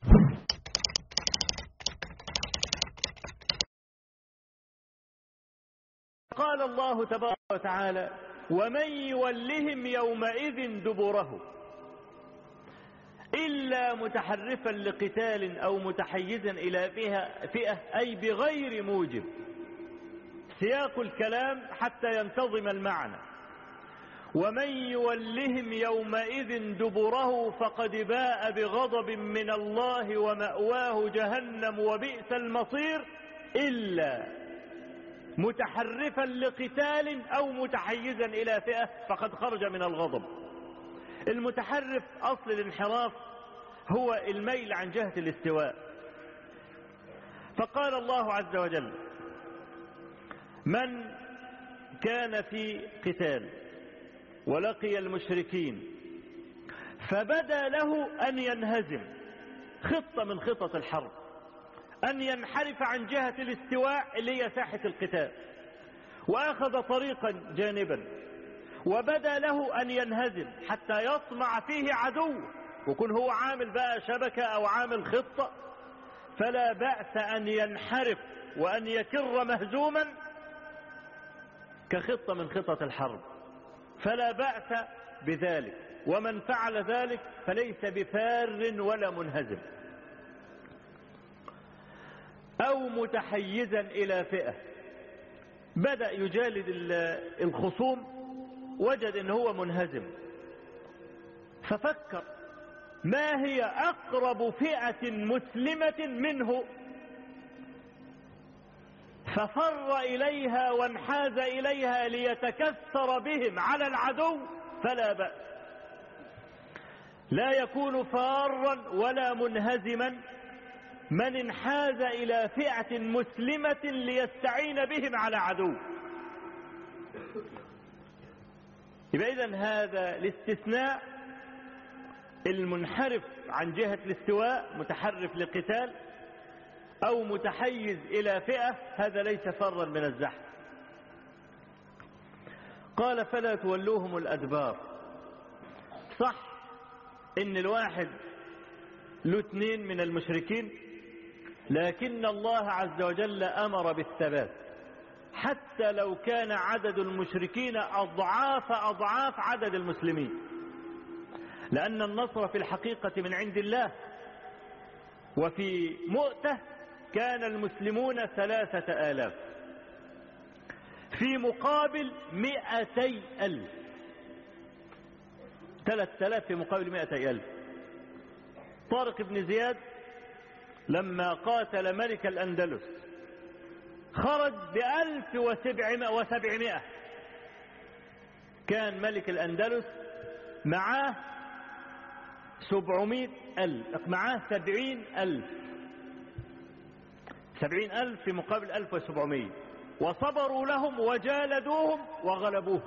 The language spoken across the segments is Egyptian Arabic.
قال الله تبارك وتعالى ومن يولهم يومئذ دبره إلا متحرفا لقتال أو متحيزا إلى فئة, فئة أي بغير موجب سياق الكلام حتى ينتظم المعنى ومن يولهم يومئذ دبره فقد باء بغضب من الله ومأواه جهنم وبئس المصير إلا متحرفا لقتال أو متحيزا إلى فئة فقد خرج من الغضب المتحرف أصل الانحراف هو الميل عن جهة الاستواء فقال الله عز وجل من كان في قتال ولقي المشركين فبدا له أن ينهزم خطة من خطط الحرب أن ينحرف عن جهة الاستواء اللي هي ساحة القتال وأخذ طريقا جانبا وبدا له أن ينهزم حتى يطمع فيه عدو ويكون هو عامل بقى شبكة أو عامل خطة فلا بأس أن ينحرف وأن يكر مهزوما كخطة من خطط الحرب فلا بأس بذلك ومن فعل ذلك فليس بفار ولا منهزم أو متحيزا إلى فئة بدأ يجالد الخصوم وجد ان هو منهزم ففكر ما هي أقرب فئة مسلمة منه ففر إليها وانحاز إليها ليتكثر بهم على العدو فلا بأس لا يكون فارا ولا منهزما من انحاز إلى فئة مسلمة ليستعين بهم على عدو يبقى إذن هذا الاستثناء المنحرف عن جهة الاستواء متحرف لقتال أو متحيز إلى فئة هذا ليس فرا من الزحف قال فلا تولوهم الأدبار صح إن الواحد له اثنين من المشركين لكن الله عز وجل أمر بالثبات حتى لو كان عدد المشركين أضعاف أضعاف عدد المسلمين لأن النصر في الحقيقة من عند الله وفي مؤتة كان المسلمون ثلاثة آلاف في مقابل مئتي ألف ثلاثة آلاف في مقابل مئتي ألف طارق بن زياد لما قاتل ملك الأندلس خرج بألف وسبعمائة, وسبعمائة كان ملك الأندلس معاه سبعمائة ألف معاه سبعين ألف سبعين ألف في مقابل ألف وسبعمائة وصبروا لهم وجالدوهم وغلبوهم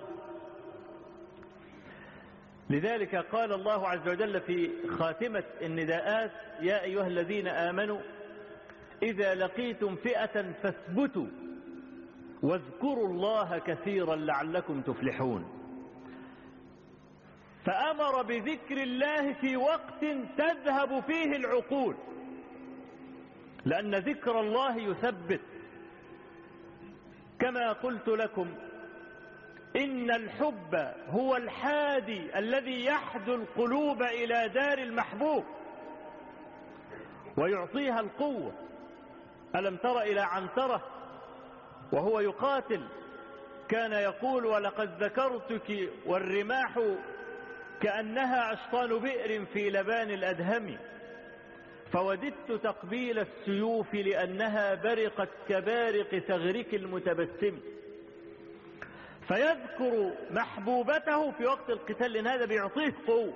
لذلك قال الله عز وجل في خاتمة النداءات يا أيها الذين آمنوا إذا لقيتم فئة فاثبتوا واذكروا الله كثيرا لعلكم تفلحون فأمر بذكر الله في وقت تذهب فيه العقول لأن ذكر الله يثبت كما قلت لكم إن الحب هو الحادي الذي يحدو القلوب إلى دار المحبوب ويعطيها القوة ألم تر إلى عنترة وهو يقاتل كان يقول ولقد ذكرتك والرماح كأنها أشطان بئر في لبان الأدهم فوددت تقبيل السيوف لأنها برقت كبارق ثغرك المتبسم فيذكر محبوبته في وقت القتال لأن هذا بيعطيه قوة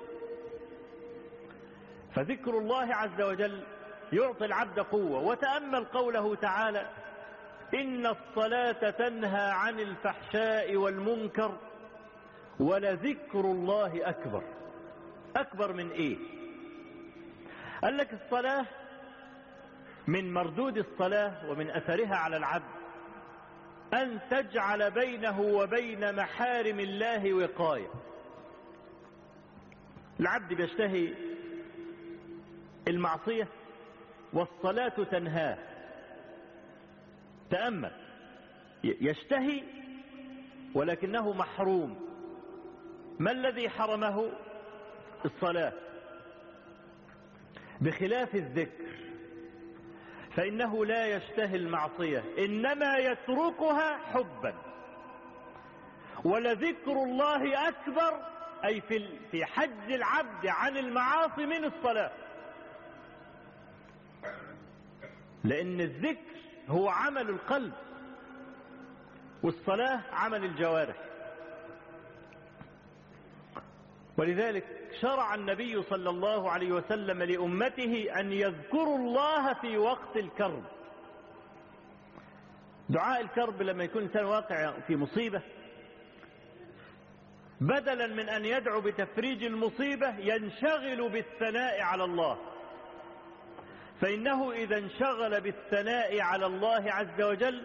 فذكر الله عز وجل يعطي العبد قوة وتأمل قوله تعالى إن الصلاة تنهى عن الفحشاء والمنكر ولذكر الله أكبر أكبر من إيه قال لك الصلاة من مردود الصلاة ومن أثرها على العبد أن تجعل بينه وبين محارم الله وقاية العبد بيشتهي المعصية والصلاة تنهاه تأمل يشتهي ولكنه محروم ما الذي حرمه الصلاة بخلاف الذكر فإنه لا يشتهي المعصية إنما يتركها حبا ولذكر الله أكبر أي في في حج العبد عن المعاصي من الصلاة لأن الذكر هو عمل القلب والصلاة عمل الجوارح ولذلك شرع النبي صلى الله عليه وسلم لأمته أن يذكروا الله في وقت الكرب دعاء الكرب لما يكون إنسان واقع في مصيبة بدلا من أن يدعو بتفريج المصيبة ينشغل بالثناء على الله فإنه إذا انشغل بالثناء على الله عز وجل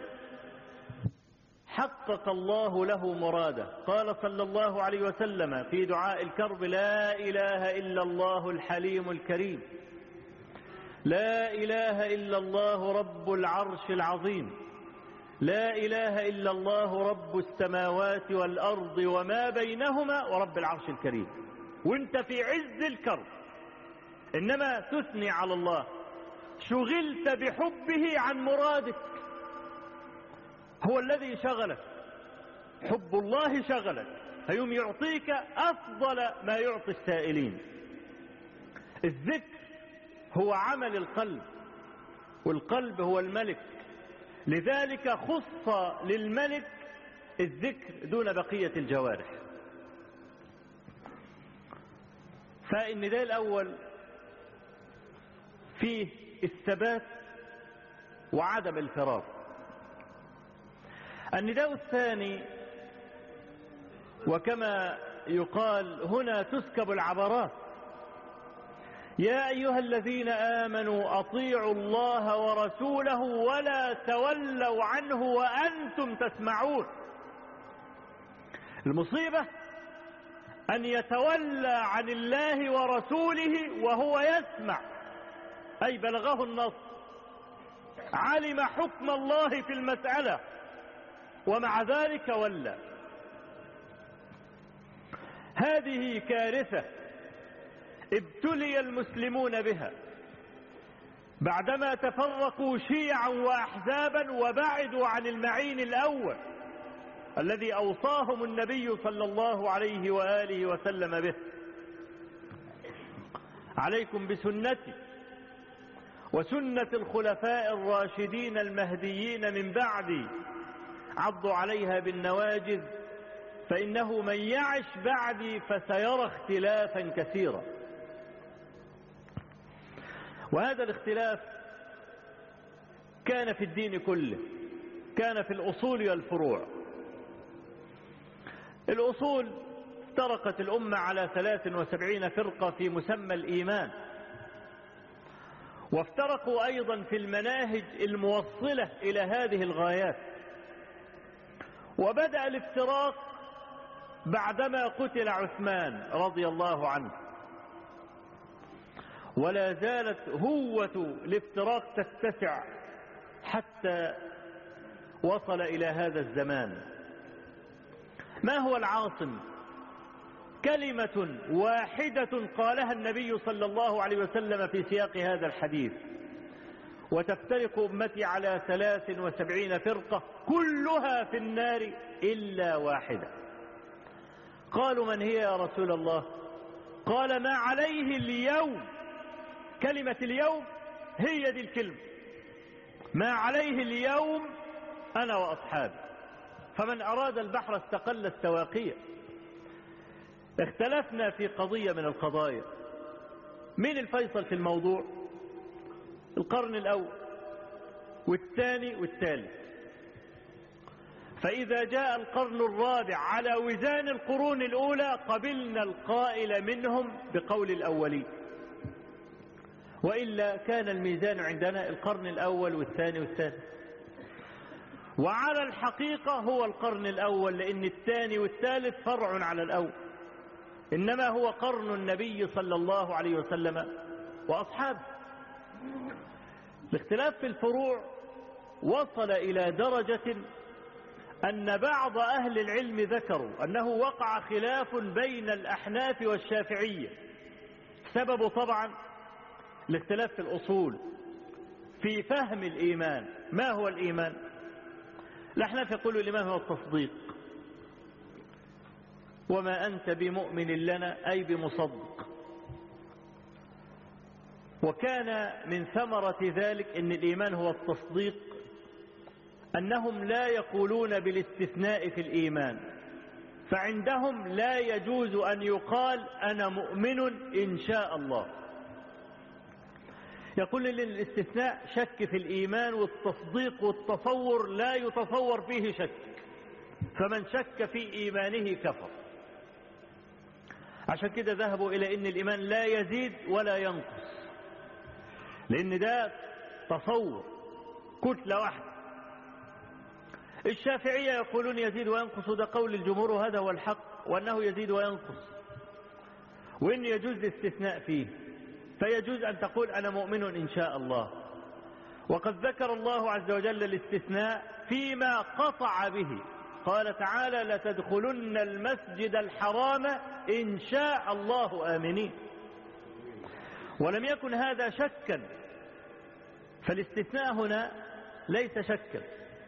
حقق الله له مراده قال صلى الله عليه وسلم في دعاء الكرب لا إله إلا الله الحليم الكريم لا إله إلا الله رب العرش العظيم لا إله إلا الله رب السماوات والأرض وما بينهما ورب العرش الكريم وانت في عز الكرب إنما تثني على الله شغلت بحبه عن مرادك هو الذي شغلك حب الله شغلك فيوم يعطيك أفضل ما يعطي السائلين الذكر هو عمل القلب والقلب هو الملك لذلك خص للملك الذكر دون بقية الجوارح فالنداء الأول فيه الثبات وعدم الفرار النداء الثاني وكما يقال هنا تسكب العبرات يا أيها الذين آمنوا أطيعوا الله ورسوله ولا تولوا عنه وأنتم تسمعون المصيبة أن يتولى عن الله ورسوله وهو يسمع أي بلغه النص علم حكم الله في المسألة ومع ذلك ولى هذه كارثة ابتلي المسلمون بها بعدما تفرقوا شيعا وأحزابا وبعدوا عن المعين الأول الذي أوصاهم النبي صلى الله عليه وآله وسلم به عليكم بسنتي وسنة الخلفاء الراشدين المهديين من بعدي عضوا عليها بالنواجذ فإنه من يعش بعدي فسيرى اختلافا كثيرا وهذا الاختلاف كان في الدين كله كان في الأصول والفروع الأصول افترقت الأمة على 73 فرقة في مسمى الإيمان وافترقوا أيضا في المناهج الموصلة إلى هذه الغايات وبدأ الافتراق بعدما قتل عثمان رضي الله عنه ولا زالت هوة الافتراق تتسع حتى وصل إلى هذا الزمان ما هو العاصم كلمة واحدة قالها النبي صلى الله عليه وسلم في سياق هذا الحديث وتفترق أمتي على ثلاث وسبعين فرقة كلها في النار إلا واحدة قالوا من هي يا رسول الله قال ما عليه اليوم كلمة اليوم هي دي الكلمة ما عليه اليوم أنا وأصحابي فمن أراد البحر استقل السواقية اختلفنا في قضية من القضايا مين الفيصل في الموضوع القرن الأول والثاني والثالث فإذا جاء القرن الرابع على وزان القرون الأولى قبلنا القائل منهم بقول الأولين وإلا كان الميزان عندنا القرن الأول والثاني والثالث وعلى الحقيقة هو القرن الأول لأن الثاني والثالث فرع على الأول إنما هو قرن النبي صلى الله عليه وسلم وأصحابه الاختلاف في الفروع وصل إلى درجة أن بعض أهل العلم ذكروا أنه وقع خلاف بين الأحناف والشافعية سببه طبعا الاختلاف في الأصول في فهم الإيمان ما هو الإيمان الأحناف يقولوا الإيمان هو التصديق وما أنت بمؤمن لنا أي بمصدق وكان من ثمرة ذلك أن الإيمان هو التصديق أنهم لا يقولون بالاستثناء في الإيمان فعندهم لا يجوز أن يقال أنا مؤمن إن شاء الله يقول للاستثناء شك في الإيمان والتصديق والتصور لا يتصور فيه شك فمن شك في إيمانه كفر عشان كده ذهبوا إلى أن الإيمان لا يزيد ولا ينقص لأن ده تصور كتلة واحدة الشافعية يقولون يزيد وينقص ده قول الجمهور وهذا هو الحق وأنه يزيد وينقص وإن يجوز الاستثناء فيه فيجوز أن تقول أنا مؤمن إن شاء الله وقد ذكر الله عز وجل الاستثناء فيما قطع به قال تعالى لتدخلن المسجد الحرام إن شاء الله آمنين ولم يكن هذا شكا فالاستثناء هنا ليس شكا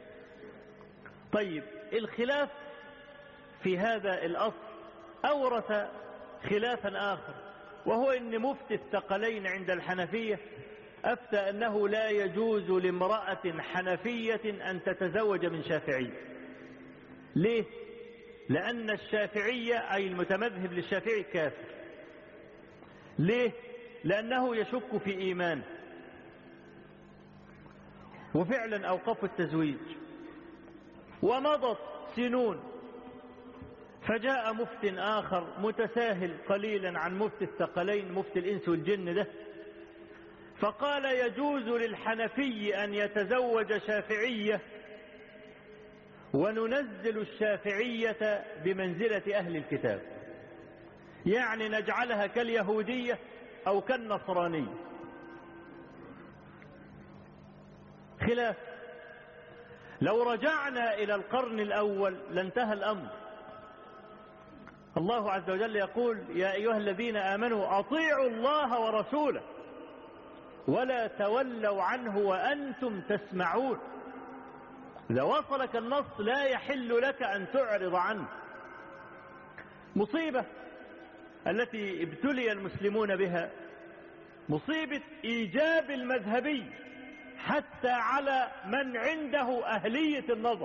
طيب الخلاف في هذا الأصل أورث خلافا آخر وهو أن مفتي الثقلين عند الحنفية أفتى أنه لا يجوز لامرأة حنفية أن تتزوج من شافعي ليه؟ لأن الشافعية أي المتمذهب للشافعي كافر ليه؟ لأنه يشك في إيمانه وفعلا أوقفوا التزويج ومضت سنون فجاء مفت آخر متساهل قليلا عن مفتي الثقلين مفتي الإنس والجن ده فقال يجوز للحنفي أن يتزوج شافعية وننزل الشافعية بمنزلة أهل الكتاب يعني نجعلها كاليهودية أو كالنصرانية خلاف لو رجعنا إلى القرن الأول لانتهى الأمر الله عز وجل يقول يا أيها الذين آمنوا أطيعوا الله ورسوله ولا تولوا عنه وأنتم تسمعون إذا وصلك النص لا يحل لك أن تعرض عنه مصيبة التي ابتلي المسلمون بها مصيبة إيجاب المذهبي حتى على من عنده أهلية النظر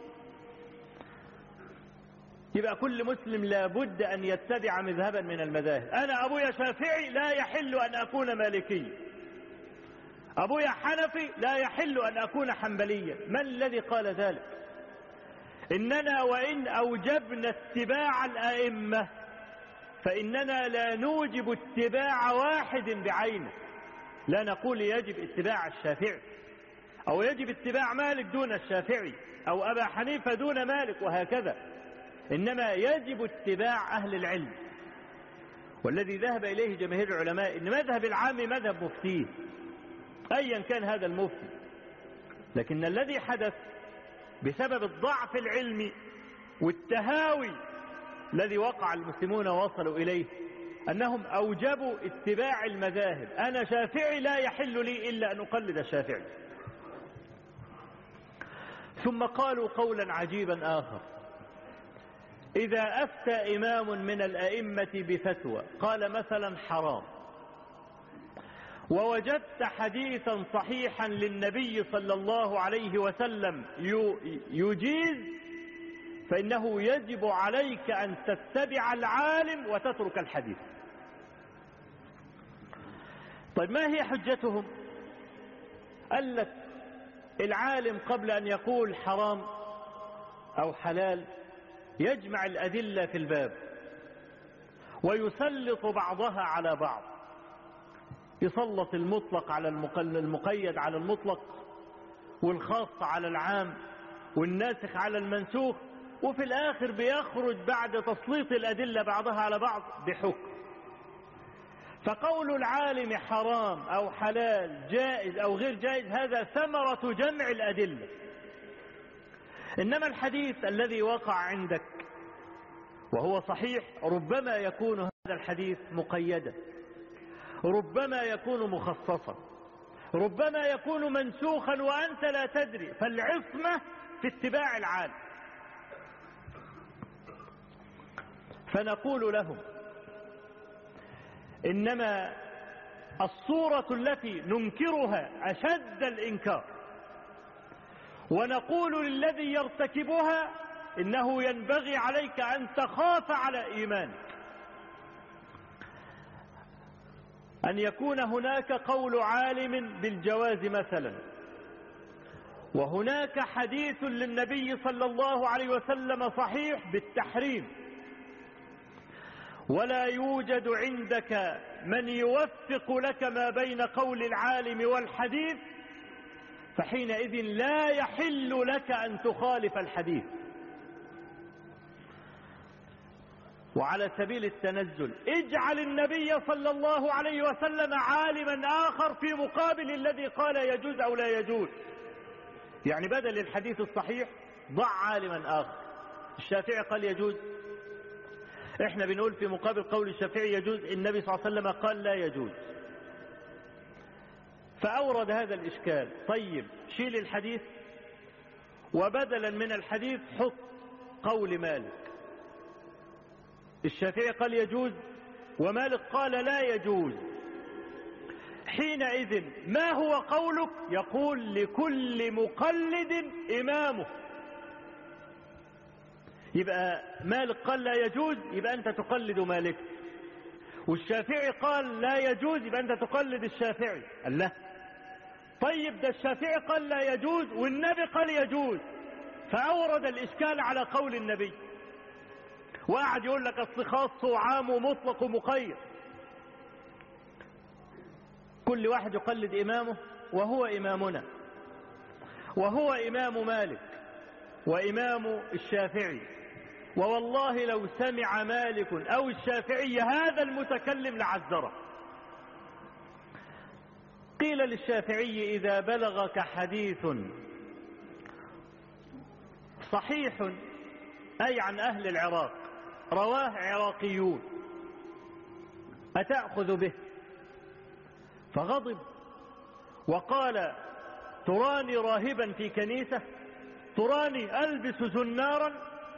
يبقى كل مسلم لابد أن يتبع مذهبا من المذاهب أنا أبويا شافعي لا يحل أن أكون مالكي أبويا حنفي لا يحل أن أكون حنبليا من الذي قال ذلك إننا وإن أوجبنا اتباع الأئمة فإننا لا نوجب اتباع واحد بعينه لا نقول يجب اتباع الشافعي أو يجب اتباع مالك دون الشافعي أو أبا حنيفة دون مالك وهكذا إنما يجب اتباع أهل العلم والذي ذهب إليه جماهير العلماء إن مذهب العام مذهب مفتيه أيا كان هذا المفتي لكن الذي حدث بسبب الضعف العلمي والتهاوي الذي وقع المسلمون وصلوا إليه أنهم أوجبوا اتباع المذاهب أنا شافعي لا يحل لي إلا أن أقلد الشافعي ثم قالوا قولا عجيبا آخر إذا أفتى إمام من الأئمة بفتوى قال مثلا حرام ووجدت حديثا صحيحا للنبي صلى الله عليه وسلم يجيز فإنه يجب عليك أن تتبع العالم وتترك الحديث طيب ما هي حجتهم قال لك العالم قبل أن يقول حرام أو حلال يجمع الأدلة في الباب ويسلط بعضها على بعض يسلط المطلق على المقيد على المطلق والخاص على العام والناسخ على المنسوخ وفي الآخر بيخرج بعد تسليط الأدلة بعضها على بعض بحكم فقول العالم حرام أو حلال جائز أو غير جائز هذا ثمرة جمع الأدلة إنما الحديث الذي وقع عندك وهو صحيح ربما يكون هذا الحديث مقيدا ربما يكون مخصصا ربما يكون منسوخا وأنت لا تدري فالعصمة في اتباع العالم فنقول لهم إنما الصورة التي ننكرها أشد الإنكار ونقول للذي يرتكبها إنه ينبغي عليك أن تخاف على إيمانك أن يكون هناك قول عالم بالجواز مثلا وهناك حديث للنبي صلى الله عليه وسلم صحيح بالتحريم ولا يوجد عندك من يوفق لك ما بين قول العالم والحديث فحينئذ لا يحل لك أن تخالف الحديث وعلى سبيل التنزل اجعل النبي صلى الله عليه وسلم عالما آخر في مقابل الذي قال يجوز أو لا يجوز يعني بدل الحديث الصحيح ضع عالما آخر الشافعي قال يجوز احنا بنقول في مقابل قول الشافعي يجوز النبي صلى الله عليه وسلم قال لا يجوز فأورد هذا الإشكال طيب شيل الحديث وبدلا من الحديث حط قول مالك الشافعي قال يجوز ومالك قال لا يجوز حينئذ ما هو قولك يقول لكل مقلد إمامه يبقى مالك قال لا يجوز يبقى أنت تقلد مالك والشافعي قال لا يجوز يبقى أنت تقلد الشافعي قال لا طيب ده الشافعي قال لا يجوز والنبي قال يجوز فأورد الإشكال على قول النبي وقعد يقول لك اصل خاص وعام ومطلق ومقيد كل واحد يقلد إمامه وهو إمامنا وهو إمام مالك وإمام الشافعي ووالله لو سمع مالك أو الشافعي هذا المتكلم لعذره قيل للشافعي إذا بلغك حديث صحيح أي عن أهل العراق رواه عراقيون أتأخذ به فغضب وقال تراني راهبا في كنيسة تراني ألبس زنارا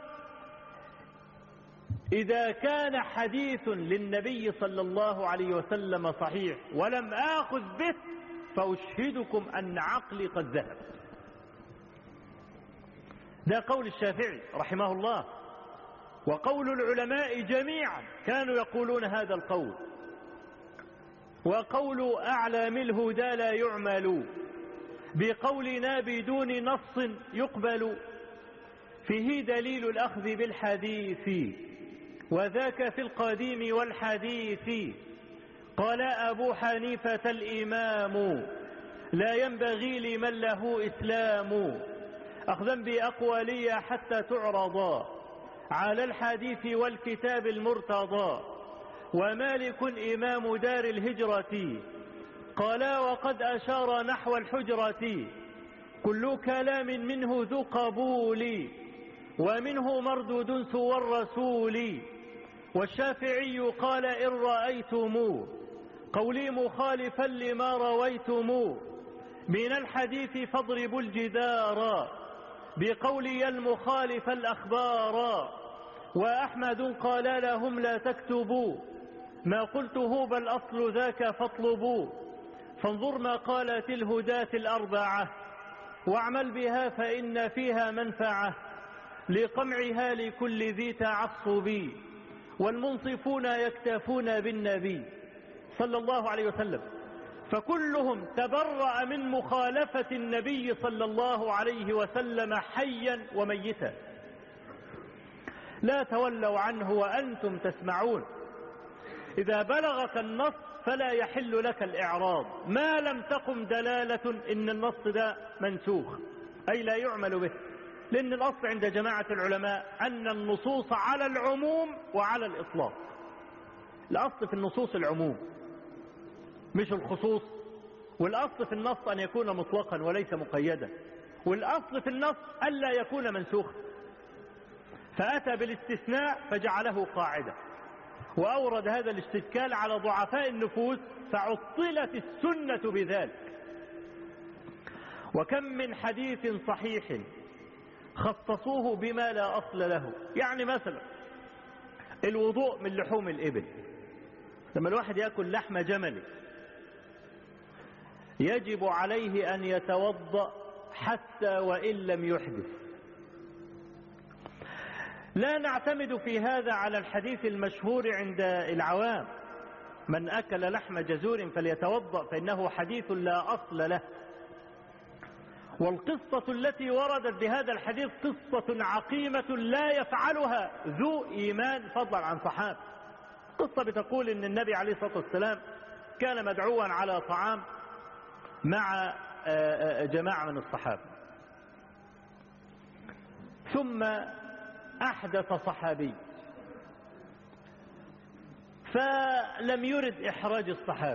إذا كان حديث للنبي صلى الله عليه وسلم صحيح ولم آخذ به فأشهدكم أن عقلي قد ذهب ده قول الشافعي رحمه الله وقول العلماء جميعا كانوا يقولون هذا القول وقول أعلام الهدى لا يعمل بقولنا بدون نص يقبل فيه دليل الأخذ بالحديث وذاك في القديم والحديث قال أبو حنيفة الإمام لا ينبغي لمن له إسلام أخذا بأقوالي حتى تعرضا على الحديث والكتاب المرتضى ومالك إمام دار الهجرة قال وقد أشار نحو الحجرة كل كلام منه ذو قبول ومنه مردود سوى الرسول والشافعي قال إن رأيتم قولي مخالفا لما رويتم من الحديث فاضربوا الجدار بقولي المخالف الأخبار وأحمد قال لهم لا تكتبوا ما قلته بل أصل ذاك فاطلبوا فانظر ما قالت الهداة الأربعة واعمل بها فإن فيها منفعة لقمعها لكل ذي تعصب والمنصفون يكتفون بالنبي صلى الله عليه وسلم فكلهم تبرأ من مخالفة النبي صلى الله عليه وسلم حيا وميتا لا تولوا عنه وأنتم تسمعون إذا بلغك النص فلا يحل لك الإعراض ما لم تقم دلالة إن النص ده منسوخ أي لا يعمل به لأن الأصل عند جماعة العلماء أن النصوص على العموم وعلى الإطلاق الأصل في النصوص العموم مش الخصوص والأصل في النص أن يكون مطلقا وليس مقيدا والأصل في النص ألا يكون منسوخا فأتى بالاستثناء فجعله قاعدة وأورد هذا الاستدكال على ضعفاء النفوس فعطلت السنة بذلك وكم من حديث صحيح خصصوه بما لا أصل له يعني مثلا الوضوء من لحوم الإبل لما الواحد يأكل لحم جمل يجب عليه أن يتوضأ حتى وإن لم يحدث لا نعتمد في هذا على الحديث المشهور عند العوام من أكل لحم جزور فليتوضأ فإنه حديث لا أصل له والقصة التي وردت بهذا الحديث قصة عقيمة لا يفعلها ذو إيمان فضلا عن صحابة قصة بتقول أن النبي عليه الصلاة والسلام كان مدعوا على طعام مع جماعة من الصحابة ثم أحدث صحابي فلم يرد إحراج الصحابة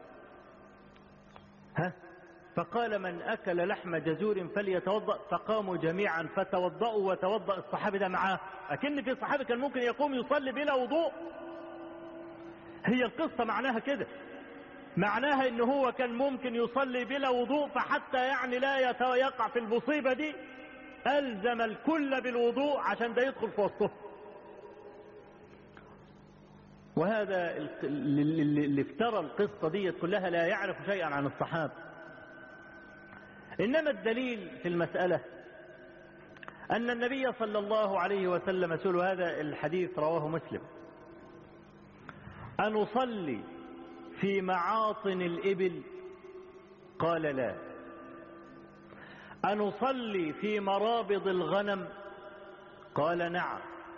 ها فقال من أكل لحم جزور فليتوضأ فقاموا جميعا فتوضأوا وتوضأ الصحابي ده معاه أكن في صحابي كان ممكن يقوم يصلي بلا وضوء هي القصة معناها كده معناها ان هو كان ممكن يصلي بلا وضوء فحتى يعني لا يقع في المصيبة دي ألزم الكل بالوضوء عشان ده يدخل في وسطه وهذا اللي افترى القصة دي كلها لا يعرف شيئا عن الصحابة إنما الدليل في المسألة أن النبي صلى الله عليه وسلم سئل هذا الحديث رواه مسلم أن أصلي في معاطن الإبل قال لا أن أصلي في مرابض الغنم قال نعم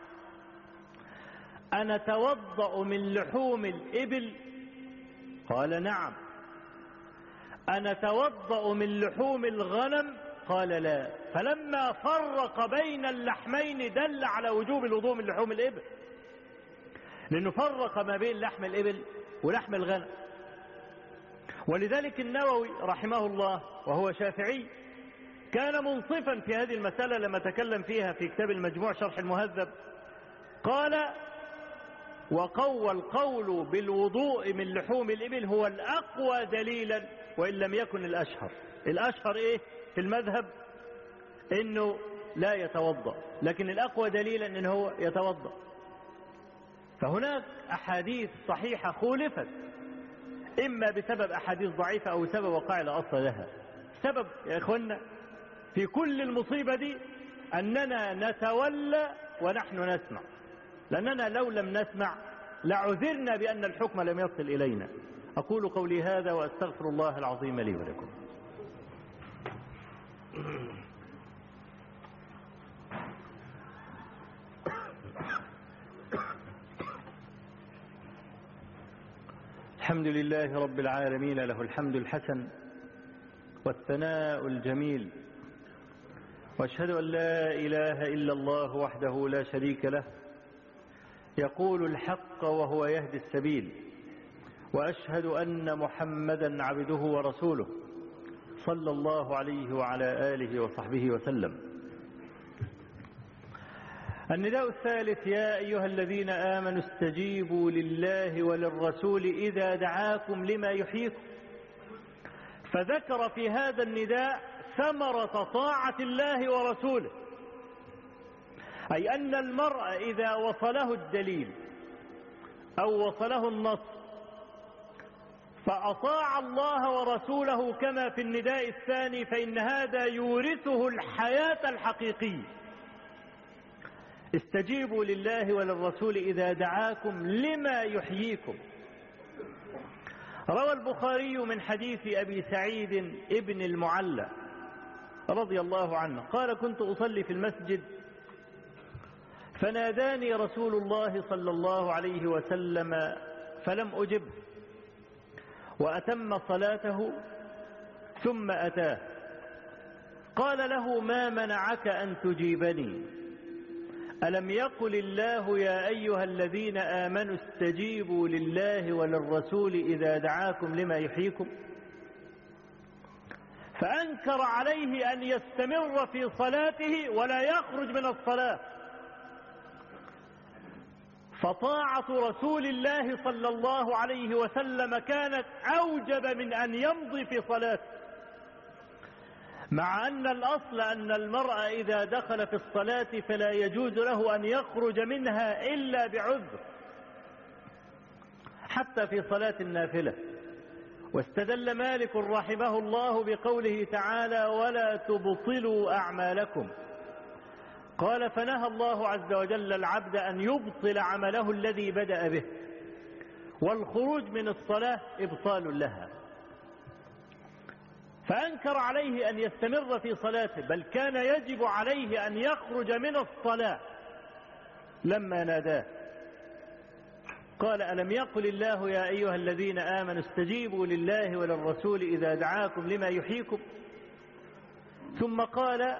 أن أتوضأ من لحوم الإبل قال نعم أن أتوضأ من لحوم الغنم قال لا فلما فرق بين اللحمين دل على وجوب الوضوء من لحوم الإبل لأنه فرق ما بين لحم الإبل ولحم الغنم ولذلك النووي رحمه الله وهو شافعي كان منصفا في هذه المسألة لما تكلم فيها في كتاب المجموع شرح المهذب قال وقوى القول بالوضوء من لحوم الإبل هو الأقوى دليلا وإن لم يكن الأشهر الأشهر إيه في المذهب إنه لا يتوضأ لكن الأقوى دليلا إنه هو يتوضأ فهناك أحاديث صحيحة خولفت إما بسبب أحاديث ضعيفة أو سبب وقع لا أصل لها سبب يا إخوانا في كل المصيبة دي أننا نتولى ونحن نسمع لأننا لو لم نسمع لعذرنا بأن الحكم لم يصل إلينا أقول قولي هذا وأستغفر الله العظيم لي ولكم الحمد لله رب العالمين له الحمد الحسن والثناء الجميل واشهد ان لا اله الا الله وحده لا شريك له يقول الحق وهو يهدي السبيل واشهد ان محمدا عبده ورسوله صلى الله عليه وعلى اله وصحبه وسلم النداء الثالث يا أيها الذين آمنوا استجيبوا لله وللرسول إذا دعاكم لما يحييكم فذكر في هذا النداء ثمرة طاعة الله ورسوله أي أن المرء إذا وصله الدليل أو وصله النص فأطاع الله ورسوله كما في النداء الثاني فإن هذا يورثه الحياة الحقيقية استجيبوا لله وللرسول إذا دعاكم لما يحييكم روى البخاري من حديث أبي سعيد ابن المعلى رضي الله عنه قال كنت أصلي في المسجد فناداني رسول الله صلى الله عليه وسلم فلم أجبه وأتم صلاته ثم أتاه قال له ما منعك أن تجيبني ألم يقل الله يا أيها الذين آمنوا استجيبوا لله وللرسول إذا دعاكم لما يحييكم فأنكر عليه أن يستمر في صلاته ولا يخرج من الصلاة فطاعة رسول الله صلى الله عليه وسلم كانت أوجب من أن يمضي في صلاته مع أن الأصل أن المرأة إذا دخل في الصلاة فلا يجوز له أن يخرج منها إلا بعذر حتى في صلاة النافلة واستدل مالك رحمه الله بقوله تعالى ولا تبطلوا أعمالكم قال فنهى الله عز وجل العبد أن يبطل عمله الذي بدأ به والخروج من الصلاة إبطال لها فأنكر عليه أن يستمر في صلاته بل كان يجب عليه أن يخرج من الصلاة لما ناداه قال ألم يقل الله يا أيها الذين آمنوا استجيبوا لله وللرسول إذا دعاكم لما يحييكم ثم قال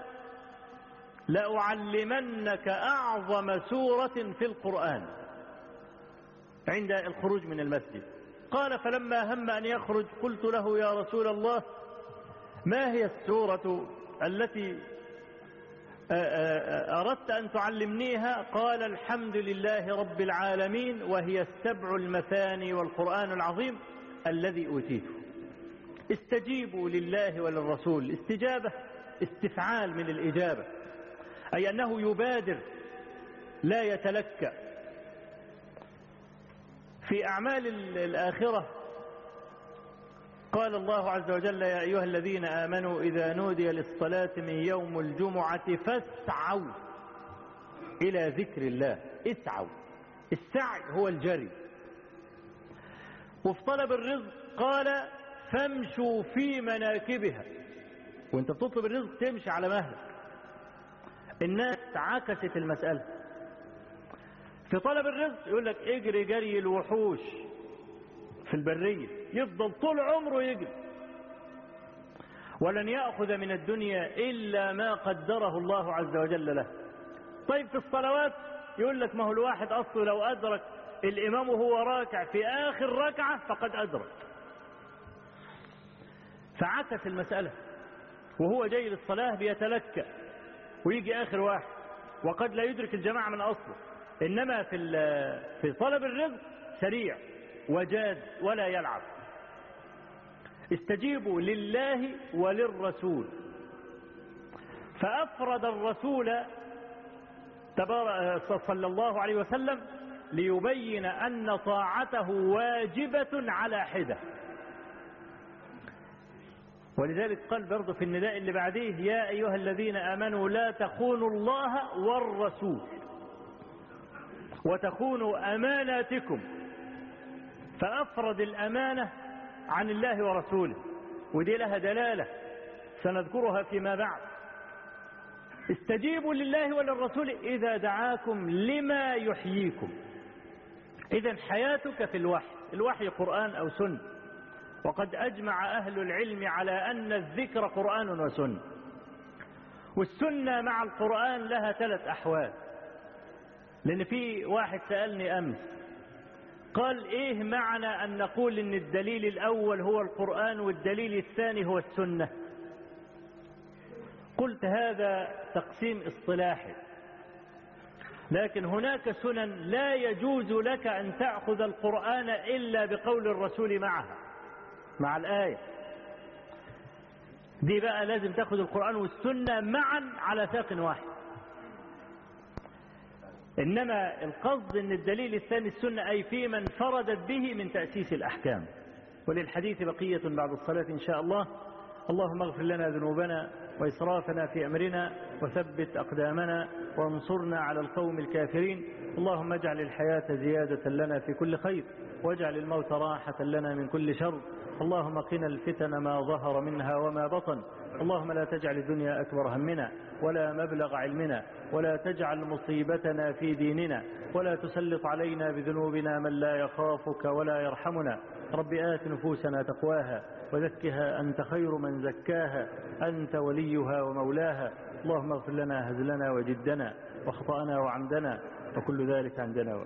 لأعلمنك أعظم سورة في القرآن عند الخروج من المسجد قال فلما هم أن يخرج قلت له يا رسول الله ما هي السورة التي أردت أن تعلمنيها قال الحمد لله رب العالمين وهي السبع المثاني والقرآن العظيم الذي أوتيته استجيبوا لله وللرسول استجابة استفعال من الإجابة أي أنه يبادر لا يتلكأ في أعمال الآخرة قال الله عز وجل يا أيها الذين آمنوا إذا نودي للصلاة من يوم الجمعة فاسعوا إلى ذكر الله اسعوا السعي هو الجري وفي طلب الرزق قال فامشوا في مناكبها وانت بتطلب الرزق تمشي على مهلك الناس عكست المسألة في طلب الرزق يقول لك اجري جري الوحوش في البرية يفضل طول عمره يجري ولن يأخذ من الدنيا إلا ما قدره الله عز وجل له طيب في الصلوات يقول لك ما هو الواحد أصله لو أدرك الإمام وهو راكع في آخر ركعة فقد أدرك فعكس المسألة وهو جاي للصلاة بيتلكأ ويجي آخر واحد وقد لا يدرك الجماعة من أصله إنما في في طلب الرزق سريع وجاد ولا يلعب استجيبوا لله وللرسول فأفرد الرسول صلى الله عليه وسلم ليبين أن طاعته واجبة على حدة ولذلك قال برضه في النداء اللي بعديه يا أيها الذين آمنوا لا تخونوا الله والرسول وتخونوا أماناتكم فأفرد الأمانة عن الله ورسوله ودي لها دلالة سنذكرها فيما بعد استجيبوا لله وللرسول إذا دعاكم لما يحييكم إذا حياتك في الوحي الوحي قرآن أو سنة وقد أجمع أهل العلم على أن الذكر قرآن وسنة والسنة مع القرآن لها ثلاث أحوال لأن في واحد سألني أمس قال إيه معنى أن نقول أن الدليل الأول هو القرآن والدليل الثاني هو السنة قلت هذا تقسيم اصطلاحي لكن هناك سنن لا يجوز لك أن تأخذ القرآن إلا بقول الرسول معها مع الآية دي بقى لازم تأخذ القرآن والسنة معا على ساق واحد إنما القصد أن الدليل الثاني السنة أي في من فردت به من تأسيس الأحكام وللحديث بقية بعد الصلاة إن شاء الله اللهم اغفر لنا ذنوبنا وإسرافنا في أمرنا وثبت أقدامنا وانصرنا على القوم الكافرين اللهم اجعل الحياة زيادة لنا في كل خير واجعل الموت راحة لنا من كل شر اللهم قنا الفتن ما ظهر منها وما بطن اللهم لا تجعل الدنيا أكبر همنا ولا مبلغ علمنا ولا تجعل مصيبتنا في ديننا ولا تسلط علينا بذنوبنا من لا يخافك ولا يرحمنا رب آت نفوسنا تقواها وزكها أنت خير من زكاها أنت وليها ومولاها اللهم اغفر لنا هزلنا وجدنا وخطأنا وعمدنا وكل ذلك عندنا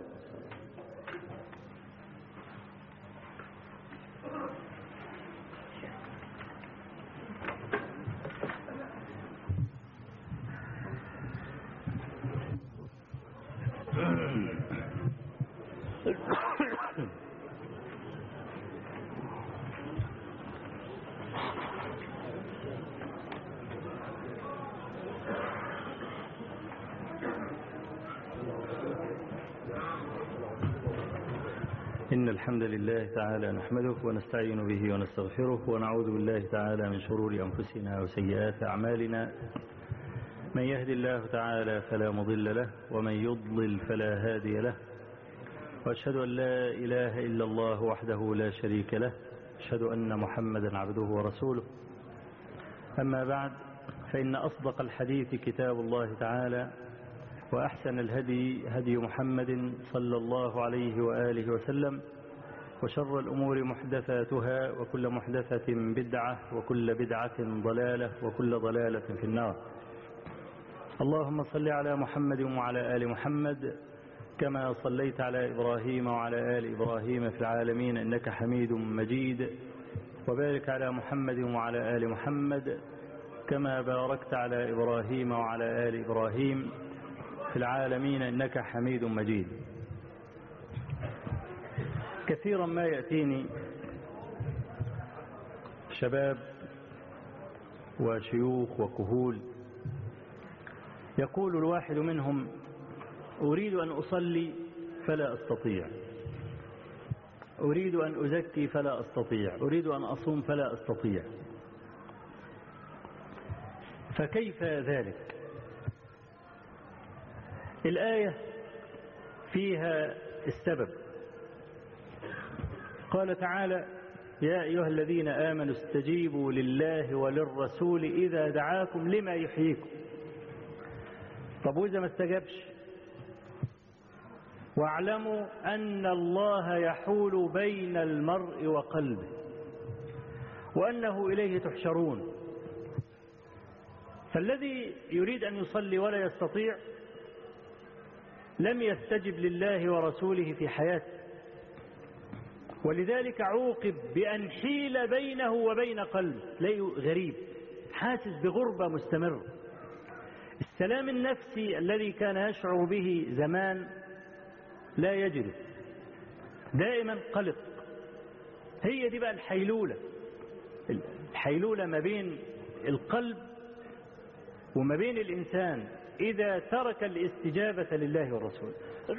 إن الحمد لله تعالى نحمده ونستعين به ونستغفره ونعوذ بالله تعالى من شرور أنفسنا وسيئات أعمالنا من يهد الله تعالى فلا مضل له ومن يضلل فلا هادي له وأشهد أن لا إله إلا الله وحده لا شريك له أشهد أن محمدا عبده ورسوله أما بعد فإن أصدق الحديث كتاب الله تعالى وأحسن الهدي هدي محمد صلى الله عليه وآله وسلم وشر الأمور محدثاتها وكل محدثة بدعة وكل بدعة ضلالة وكل ضلالة في النار اللهم صل على محمد وعلى آل محمد كما صليت على إبراهيم وعلى آل إبراهيم في العالمين إنك حميد مجيد وبارك على محمد وعلى آل محمد كما باركت على إبراهيم وعلى آل إبراهيم في العالمين إنك حميد مجيد كثيرا ما يأتيني شباب وشيوخ وكهول يقول الواحد منهم أريد أن أصلي فلا أستطيع أريد أن أزكي فلا أستطيع أريد أن أصوم فلا أستطيع فكيف ذلك الآية فيها السبب قال تعالى يا أيها الذين آمنوا استجيبوا لله وللرسول إذا دعاكم لما يحييكم طب وإذا ما استجابش واعلموا أن الله يحول بين المرء وقلبه وأنه إليه تحشرون فالذي يريد أن يصلي ولا يستطيع لم يستجب لله ورسوله في حياته ولذلك عوقب بأن حيل بينه وبين قلبه لا غريب حاسس بغربة مستمرة السلام النفسي الذي كان يشعر به زمان لا يجده دائما قلق هي دي بقى الحيلولة الحيلولة ما بين القلب وما بين الإنسان إذا ترك الاستجابة لله والرسول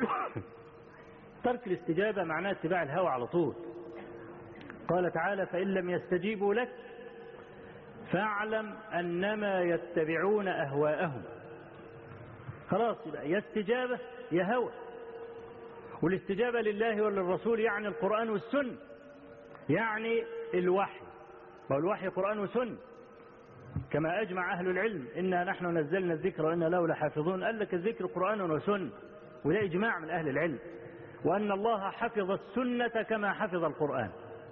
ترك الاستجابة معناه اتباع الهوى على طول قال تعالى فإن لم يستجيبوا لك فاعلم أنما يتبعون أهواءهم خلاص يبقى يا استجابة يا هوى والاستجابة لله وللرسول يعني القرآن والسنة يعني الوحي والوحي قرآن وسنة كما أجمع أهل العلم إنا نحن نزلنا الذكر وإنا له لحافظون قال لك الذكر قرآن وسنة وده إجماع من أهل العلم وأن الله حفظ السنة كما حفظ القرآن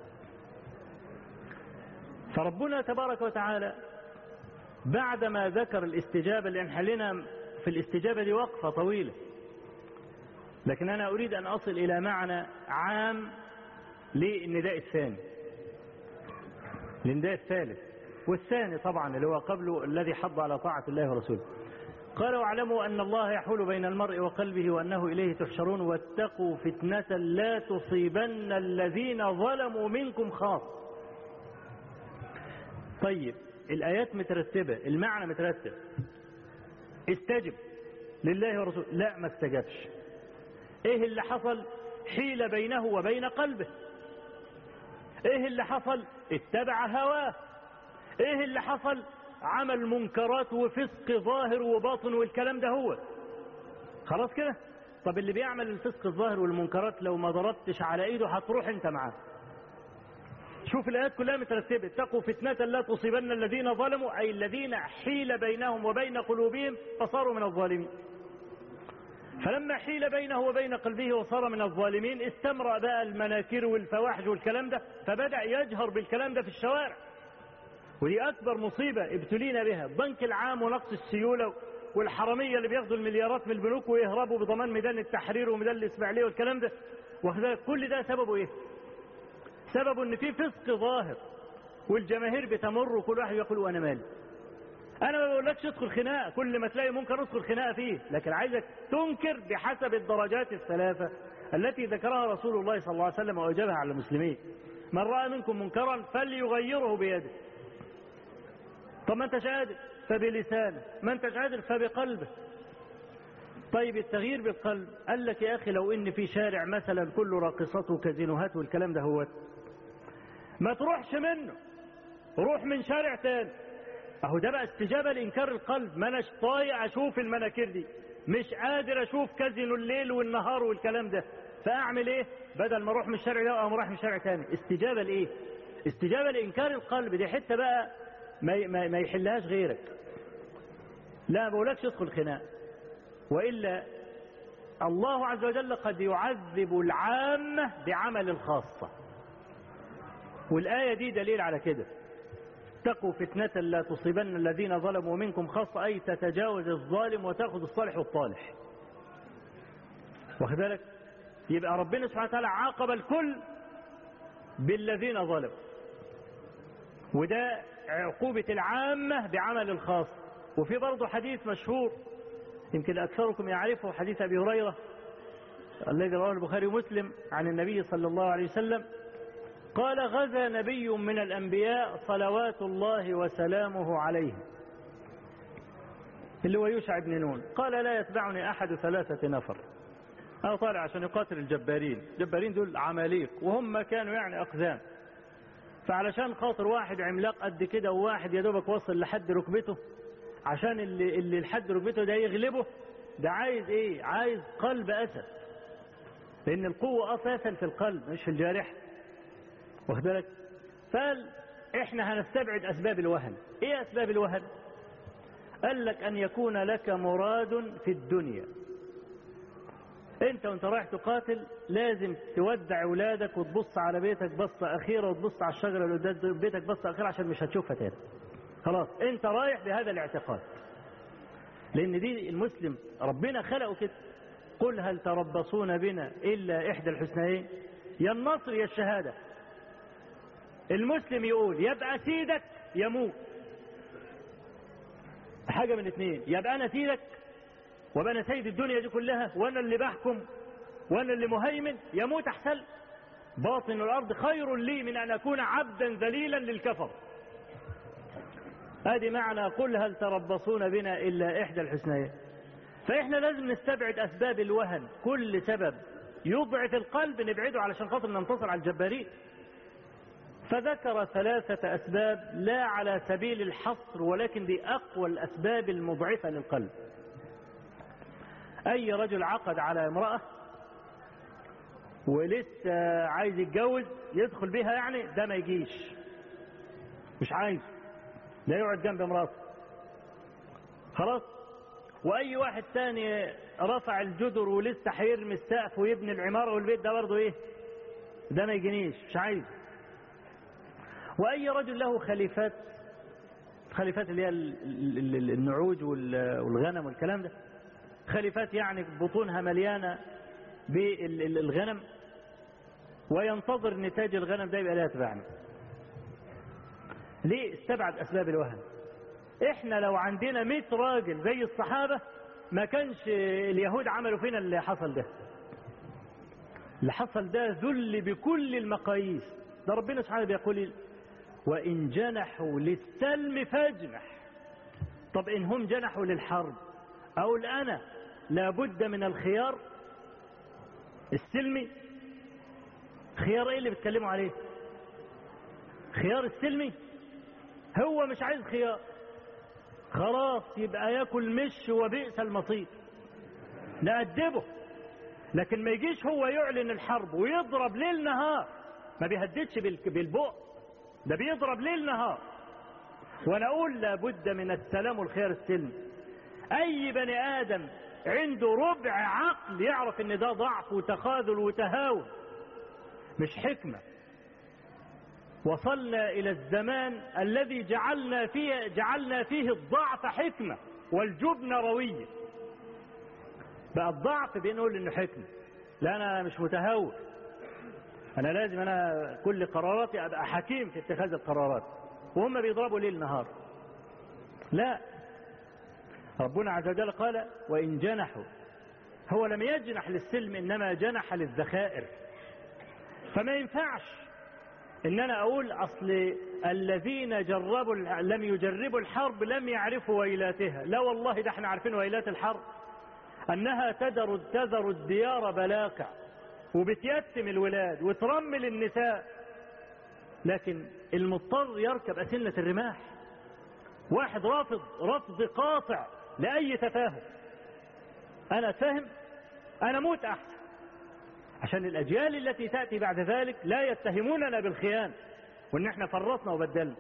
فربنا تبارك وتعالى بعدما ذكر الاستجابة لأن حلنا في الاستجابة دي وقفة طويلة لكن أنا أريد أن أصل إلى معنى عام للنداء الثاني النداء الثالث والثاني طبعا اللي هو قبله الذي حض على طاعة الله ورسوله قال واعلموا أن الله يحول بين المرء وقلبه وأنه إليه تحشرون واتقوا فتنة لا تصيبن الذين ظلموا منكم خاص طيب الآيات مترتبة المعنى مترتب استجب لله ورسوله لا ما استجابش ايه اللي حصل حيل بينه وبين قلبه ايه اللي حصل اتبع هواه ايه اللي حصل عمل منكرات وفسق ظاهر وباطن والكلام ده هو خلاص كده طب اللي بيعمل الفسق الظاهر والمنكرات لو ما ضربتش على ايده هتروح انت معاه شوف الايات كلها مترتبه اتقوا فتنه لا تصيبن الذين ظلموا اي الذين حيل بينهم وبين قلوبهم فصاروا من الظالمين فلما حيل بينه وبين قلبه وصار من الظالمين استمرأ بقى المناكر والفواحش والكلام ده فبدأ يجهر بالكلام ده في الشوارع ودي أكبر مصيبة ابتلينا بها البنك العام ونقص السيولة والحرامية اللي بياخدوا المليارات من البنوك ويهربوا بضمان ميدان التحرير وميدان الإسماعيلية والكلام ده واخد كل ده سببه إيه؟ سببه إن في فسق ظاهر والجماهير بتمر وكل واحد يقول وأنا مالي انا ما بقولكش ادخل خناقه كل ما تلاقي منكر ادخل خناقه فيه لكن عايزك تنكر بحسب الدرجات الثلاثه التي ذكرها رسول الله صلى الله عليه وسلم واوجبها على المسلمين من راى منكم منكرا فليغيره بيده طب ما انتش قادر فبلسانه ما انتش قادر فبقلبه طيب التغيير بالقلب قال لك يا اخي لو ان في شارع مثلا كله راقصات وكازينوهات والكلام ده هو ما تروحش منه روح من شارع تاني اهو ده بقى استجابه لانكار القلب ما اناش طايق اشوف المناكير دي مش قادر اشوف كازينو الليل والنهار والكلام ده فاعمل ايه بدل ما اروح من الشارع ده اقوم رايح من شارع تاني استجابه لايه استجابه لانكار القلب دي حته بقى ما ما, ما يحلهاش غيرك لا ما بقولكش ادخل خناق والا الله عز وجل قد يعذب العامه بعمل الخاصه والايه دي دليل على كده اتقوا فتنة لا تصيبن الذين ظلموا منكم خاصة أي تتجاوز الظالم وتأخذ الصالح والطالح واخد بالك يبقى ربنا سبحانه وتعالى عاقب الكل بالذين ظلموا وده عقوبة العامة بعمل الخاص وفي برضه حديث مشهور يمكن أكثركم يعرفه حديث أبي هريرة الذي رواه البخاري ومسلم عن النبي صلى الله عليه وسلم قال غزا نبي من الأنبياء صلوات الله وسلامه عليه اللي هو يوشع بن نون قال لا يتبعني أحد ثلاثة نفر أنا طالع عشان يقاتل الجبارين الجبارين دول عماليق وهم كانوا يعني أقزام فعلشان خاطر واحد عملاق قد كده وواحد يا دوبك وصل لحد ركبته عشان اللي, اللي لحد ركبته ده يغلبه ده عايز ايه عايز قلب أسد لأن القوة أساسا في القلب مش في الجارحة واخد بالك قال احنا هنستبعد اسباب الوهن ايه اسباب الوهن قال لك ان يكون لك مراد في الدنيا انت وانت رايح تقاتل لازم تودع اولادك وتبص على بيتك بصة اخيرة وتبص على الشجرة اللي قدام بيتك بصة اخيرة عشان مش هتشوفها تاني خلاص انت رايح بهذا الاعتقاد لان دي المسلم ربنا خلقه كده قل هل تربصون بنا الا احدى الحسنيين يا النصر يا الشهاده المسلم يقول يبقى سيدك يموت حاجة من اثنين يبقى أنا سيدك وابقى أنا سيد الدنيا دي كلها وأنا اللي بحكم وأنا اللي مهيمن يموت أحسن باطن الأرض خير لي من أن أكون عبدا ذليلا للكفر هذه معنى قل هل تربصون بنا إلا إحدى الحسنيين فإحنا لازم نستبعد أسباب الوهن كل سبب يضعف القلب نبعده علشان خاطر ننتصر على الجبارين فذكر ثلاثة أسباب لا على سبيل الحصر ولكن دي أقوى الأسباب المضعفة للقلب أي رجل عقد على امرأة ولسه عايز يتجوز يدخل بيها يعني ده ما يجيش مش عايز لا يقعد جنب امراته خلاص واي واحد تاني رفع الجدر ولسه هيرمي السقف ويبني العماره والبيت ده برضه ايه ده ما يجينيش مش عايز واي رجل له خليفات خليفات اللي هي النعوج والغنم والكلام ده خليفات يعني بطونها مليانه بالغنم وينتظر نتاج الغنم ده يبقى لا يتبعني ليه استبعد اسباب الوهن احنا لو عندنا 100 راجل زي الصحابه ما كانش اليهود عملوا فينا اللي حصل ده اللي حصل ده ذل بكل المقاييس ده ربنا سبحانه بيقول وإن جنحوا للسلم فاجنح طب إن هم جنحوا للحرب أو الأنا لابد من الخيار السلمي خيار ايه اللي بيتكلموا عليه خيار السلمي هو مش عايز خيار خلاص يبقى ياكل مش وبئس المصير نأدبه لكن ما يجيش هو يعلن الحرب ويضرب ليل نهار ما بيهددش بالبؤ ده بيضرب ليل نهار وانا اقول لابد من السلام والخيار السلمي اي بني ادم عنده ربع عقل يعرف ان ده ضعف وتخاذل وتهاون مش حكمة وصلنا الى الزمان الذي جعلنا فيه جعلنا فيه الضعف حكمة والجبن روية بقى الضعف بنقول انه حكمة لا انا مش متهور انا لازم انا كل قراراتي ابقى حكيم في اتخاذ القرارات وهم بيضربوا ليل نهار لا ربنا عز وجل قال وان جنحوا هو لم يجنح للسلم انما جنح للذخائر فما ينفعش ان انا اقول اصل الذين جربوا لم يجربوا الحرب لم يعرفوا ويلاتها لا والله ده احنا عارفين ويلات الحرب انها تذر تذر الديار بلاقع وبتيتم الولاد وترمل النساء لكن المضطر يركب أسنة الرماح واحد رافض رفض قاطع لأي تفاهم أنا أتفهم أنا موت أحسن عشان الأجيال التي تأتي بعد ذلك لا يتهموننا بالخيانة وإن احنا فرطنا وبدلنا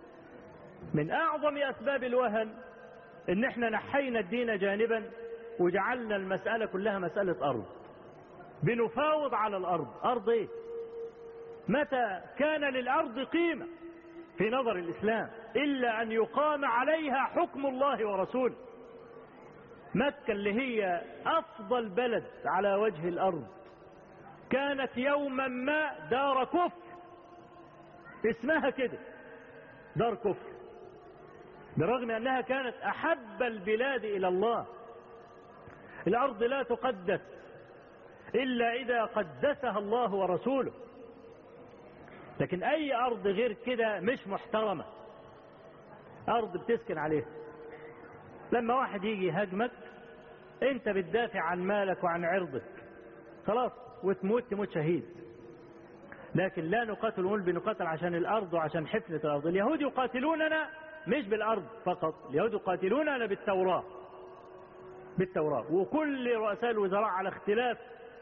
من أعظم أسباب الوهن إن احنا نحينا الدين جانبا وجعلنا المسألة كلها مسألة أرض بنفاوض على الأرض أرض إيه متى كان للأرض قيمة في نظر الإسلام إلا أن يقام عليها حكم الله ورسوله مكة اللي هي أفضل بلد على وجه الأرض كانت يوما ما دار كفر اسمها كده دار كفر برغم أنها كانت أحب البلاد إلى الله الأرض لا تقدس إلا إذا قدسها الله ورسوله لكن أي أرض غير كده مش محترمة أرض بتسكن عليها لما واحد يجي يهاجمك أنت بتدافع عن مالك وعن عرضك خلاص وتموت تموت شهيد لكن لا نقاتل ونقول بنقاتل عشان الأرض وعشان حفنة الأرض اليهود يقاتلوننا مش بالأرض فقط اليهود يقاتلوننا بالتوراة بالتوراة وكل رؤساء الوزراء على اختلاف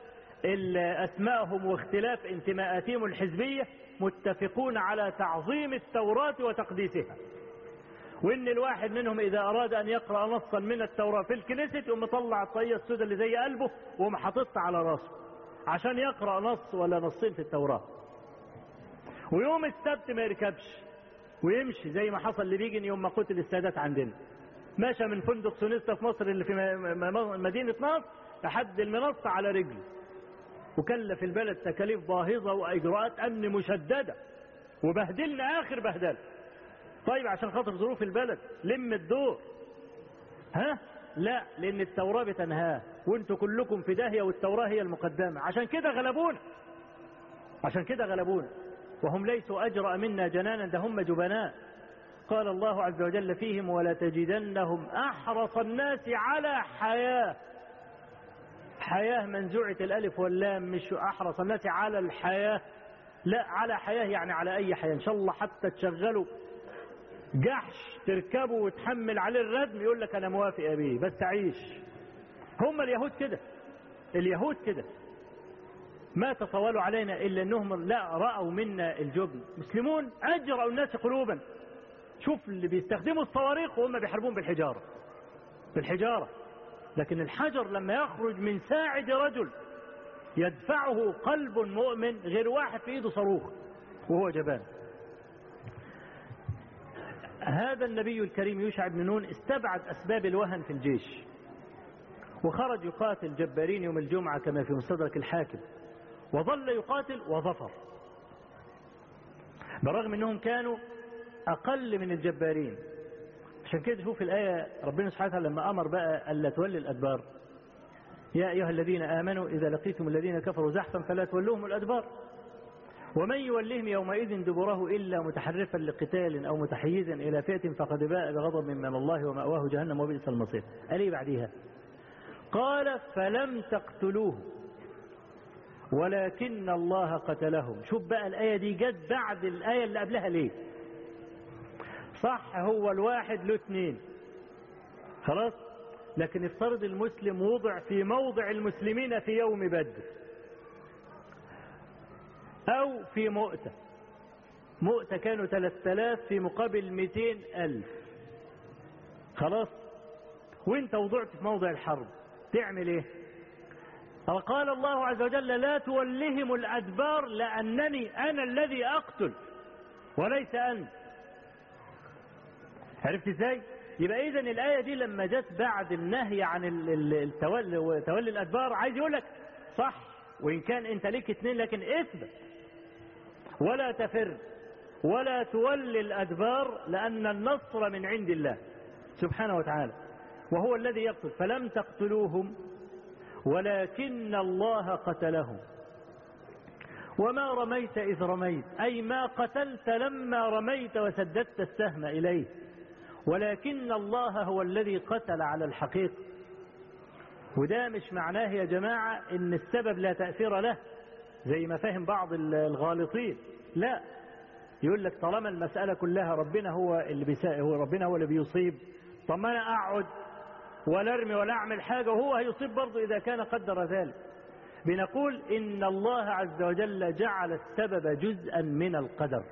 أسمائهم واختلاف انتماءاتهم الحزبية متفقون على تعظيم التوراة وتقديسها وإن الواحد منهم إذا أراد أن يقرأ نصا من التوراة في الكنيسة يقوم مطلع الطاقية السوداء اللي زي قلبه وقوم حاططها على راسه عشان يقرأ نص ولا نصين في التوراة ويوم السبت ما يركبش ويمشي زي ما حصل لبيجن يوم ما قتل السادات عندنا ماشى من فندق سونيستا في مصر اللي في مدينة نصر لحد المنصة على رجله وكلف البلد تكاليف باهظة وإجراءات أمن مشددة وبهدلنا آخر بهدل طيب عشان خاطر ظروف البلد لم الدور ها لا لأن التوراة بتنهاه وانتوا كلكم في داهية والتوراة هي المقدمة عشان كده غلبونا عشان كده غلبونا وهم ليسوا أجرأ منا جنانا ده هم جبناء قال الله عز وجل فيهم ولا تجدنهم أحرص الناس على حياة حياة منزوعة الألف واللام مش أحرص الناس على الحياة لا على حياة يعني على أي حياة إن شاء الله حتى تشغلوا جحش تركبه وتحمل عليه الردم يقول لك أنا موافق يا بيه بس عيش هم اليهود كده اليهود كده ما تطولوا علينا إلا أنهم لا رأوا منا الجبن مسلمون أجرأوا الناس قلوبا شوف اللي بيستخدموا الصواريخ وهم بيحاربون بالحجارة بالحجارة لكن الحجر لما يخرج من ساعد رجل يدفعه قلب مؤمن غير واحد في ايده صاروخ وهو جبان هذا النبي الكريم يوشع بن نون استبعد أسباب الوهن في الجيش وخرج يقاتل جبارين يوم الجمعة كما في مستدرك الحاكم وظل يقاتل وظفر برغم أنهم كانوا أقل من الجبارين عشان كده شوف الآية ربنا سبحانه وتعالى لما أمر بقى ألا تولي الأدبار يا أيها الذين آمنوا إذا لقيتم الذين كفروا زحفا فلا تولوهم الأدبار ومن يولهم يومئذ دبره إلا متحرفا لقتال أو متحيزا إلى فئة فقد باء بغضب من الله ومأواه جهنم وبئس المصير قال إيه بعديها قال فلم تقتلوه ولكن الله قتلهم شوف بقى الآية دي جت بعد الآية اللي قبلها ليه صح هو الواحد له اثنين خلاص لكن افترض المسلم وضع في موضع المسلمين في يوم بدر او في مؤتة مؤتة كانوا 3000 في مقابل 200 ألف خلاص وانت وضعت في موضع الحرب تعمل ايه قال الله عز وجل لا تولهم الأدبار لأنني أنا الذي أقتل وليس أنت عرفت ازاي يبقى اذا الآية دي لما جت بعد النهي عن التولي تولي الأدبار عايز يقول لك صح وإن كان أنت ليك اتنين لكن اثبت ولا تفر ولا تولي الأدبار لأن النصر من عند الله سبحانه وتعالى وهو الذي يقتل فلم تقتلوهم ولكن الله قتلهم وما رميت إذ رميت أي ما قتلت لما رميت وسددت السهم إليه ولكن الله هو الذي قتل على الحقيقة وده مش معناه يا جماعة ان السبب لا تأثير له زي ما فهم بعض الغالطين لا يقول لك طالما المسألة كلها ربنا هو اللي بيسا... هو ربنا هو اللي بيصيب طب ما انا اقعد ولا ارمي ولا اعمل حاجة وهو هيصيب برضه اذا كان قدر ذلك بنقول ان الله عز وجل جعل السبب جزءا من القدر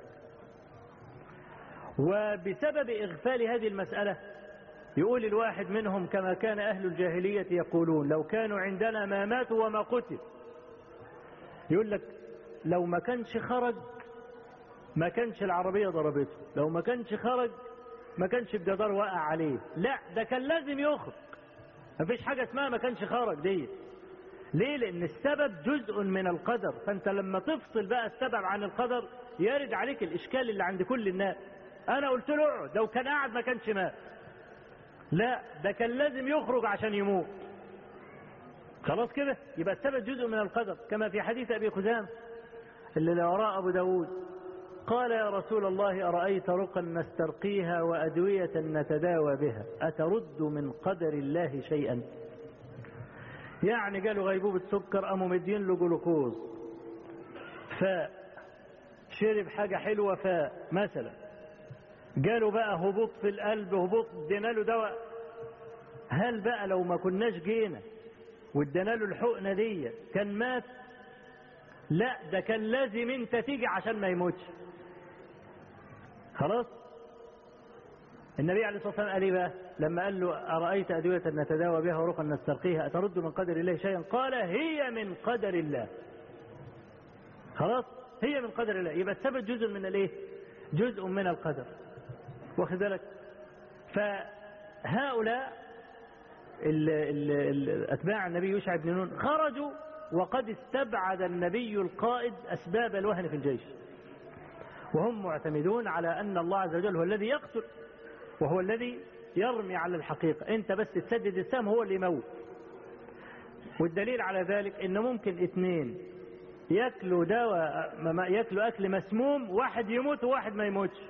وبسبب اغفال هذه المسألة يقول الواحد منهم كما كان اهل الجاهلية يقولون لو كانوا عندنا ما ماتوا وما قتل يقول لك لو ما كانش خرج ما كانش العربية ضربته لو ما كانش خرج ما كانش الجدار وقع عليه لا ده كان لازم يخرج ما فيش حاجة اسمها ما كانش خرج دي ليه لان السبب جزء من القدر فانت لما تفصل بقى السبب عن القدر يرد عليك الاشكال اللي عند كل الناس انا قلت له اقعد لو كان قاعد ما كانش مات لا ده كان لازم يخرج عشان يموت خلاص كده يبقى السبب جزء من القدر كما في حديث ابي خزام اللي وراء ابو داود قال يا رسول الله أرأيت رقا نسترقيها وأدوية نتداوى بها أترد من قدر الله شيئا يعني قالوا غيبوبة سكر قاموا مدين له جلوكوز فاء شرب حاجة حلوة فاء مثلا قالوا بقى هبوط في القلب هبوط ادينا له دواء هل بقى لو ما كناش جينا وادينا له الحقنة دي كان مات لا ده كان لازم انت تيجي عشان ما يموتش خلاص النبي عليه الصلاة والسلام قال ايه بقى لما قال له أرأيت أدوية نتداوى بها ورقا نسترقيها أترد من قدر الله شيئا قال هي من قدر الله خلاص هي من قدر الله يبقى السبب جزء من الايه جزء من القدر واخد بالك فهؤلاء ال ال ال أتباع النبي يوشع بن نون خرجوا وقد استبعد النبي القائد أسباب الوهن في الجيش وهم معتمدون على أن الله عز وجل هو الذي يقتل وهو الذي يرمي على الحقيقة انت بس تسدد السهم هو اللي يموت والدليل على ذلك ان ممكن اثنين ياكلوا دواء ياكلوا اكل مسموم واحد يموت وواحد ما يموتش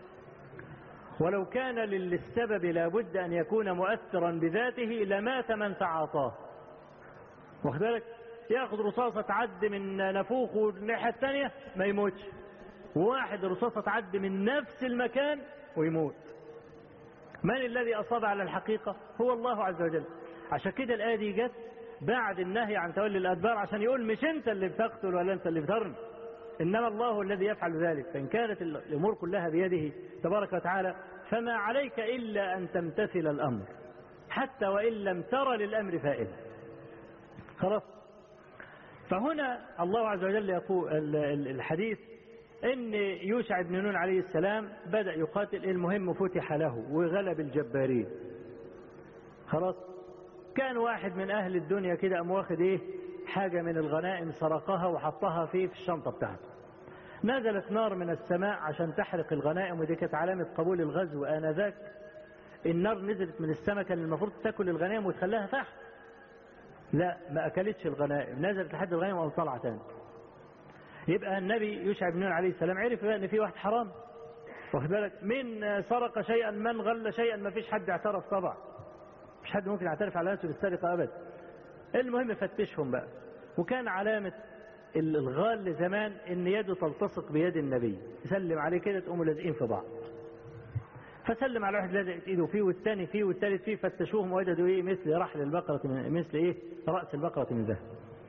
ولو كان للسبب لابد ان يكون مؤثرا بذاته لمات من تعاطاه واخد بالك ياخذ رصاصه تعدي من نافوخه الناحيه الثانيه ما يموتش وواحد رصاصه تعدي من نفس المكان ويموت من الذي أصاب على الحقيقة هو الله عز وجل عشان كده الآية دي جت بعد النهي عن تولي الأدبار عشان يقول مش أنت اللي بتقتل ولا أنت اللي بترمي إنما الله الذي يفعل ذلك فإن كانت الأمور كلها بيده تبارك وتعالى فما عليك إلا أن تمتثل الأمر حتى وإن لم ترى للأمر فائدة خلاص فهنا الله عز وجل يقول الحديث ان يوشع بن نون عليه السلام بدأ يقاتل المهم فتح له وغلب الجبارين خلاص كان واحد من اهل الدنيا كده قام واخد ايه حاجة من الغنائم سرقها وحطها فيه في الشنطة بتاعته نزلت نار من السماء عشان تحرق الغنائم ودي كانت علامة قبول الغزو آنذاك النار نزلت من السماء كان المفروض تاكل الغنائم وتخليها تحت لا ما اكلتش الغنائم نزلت لحد الغنائم وقام طالعه تاني يبقى النبي يوشع بن نون عليه السلام عرف ان في واحد حرام واخد بالك من سرق شيئا من غل شيئا ما فيش حد اعترف طبعا مش حد ممكن يعترف على نفسه بالسرقه ابدا المهم فتشهم بقى وكان علامه الغال زمان ان يده تلتصق بيد النبي يسلم عليه كده تقوموا لازقين في بعض فسلم على واحد لازق ايده فيه والثاني فيه والثالث فيه فتشوهم وجدوا ايه مثل رحل البقره من مثل ايه راس البقره من ذهب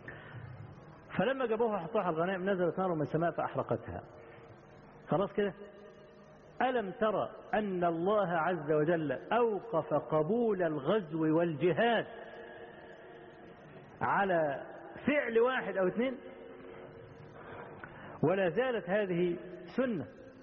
فلما جابوها حطوها على الغنائم نزلت نار من السماء فأحرقتها خلاص كده ألم ترى أن الله عز وجل أوقف قبول الغزو والجهاد على فعل واحد أو اثنين ولا زالت هذه سنة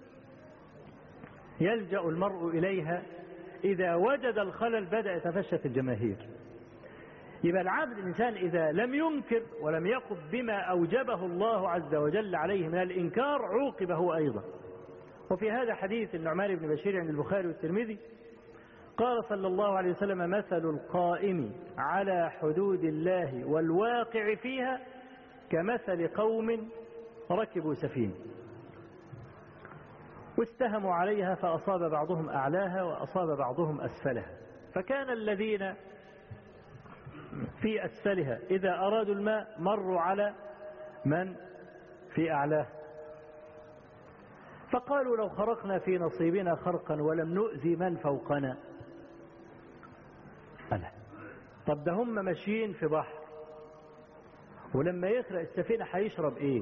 يلجأ المرء إليها إذا وجد الخلل بدأ يتفشى في الجماهير يبقى العبد الإنسان إذا لم ينكر ولم يقف بما أوجبه الله عز وجل عليه من الإنكار عوقب هو أيضا وفي هذا حديث النعمان بن بشير عند البخاري والترمذي قال صلى الله عليه وسلم مثل القائم على حدود الله والواقع فيها كمثل قوم ركبوا سفينة واستهموا عليها فأصاب بعضهم أعلاها وأصاب بعضهم أسفلها فكان الذين في أسفلها إذا أرادوا الماء مروا على من في أعلاه فقالوا لو خرقنا في نصيبنا خرقا ولم نؤذي من فوقنا ألا طب ده هم ماشيين في بحر ولما يسرق السفينة هيشرب ايه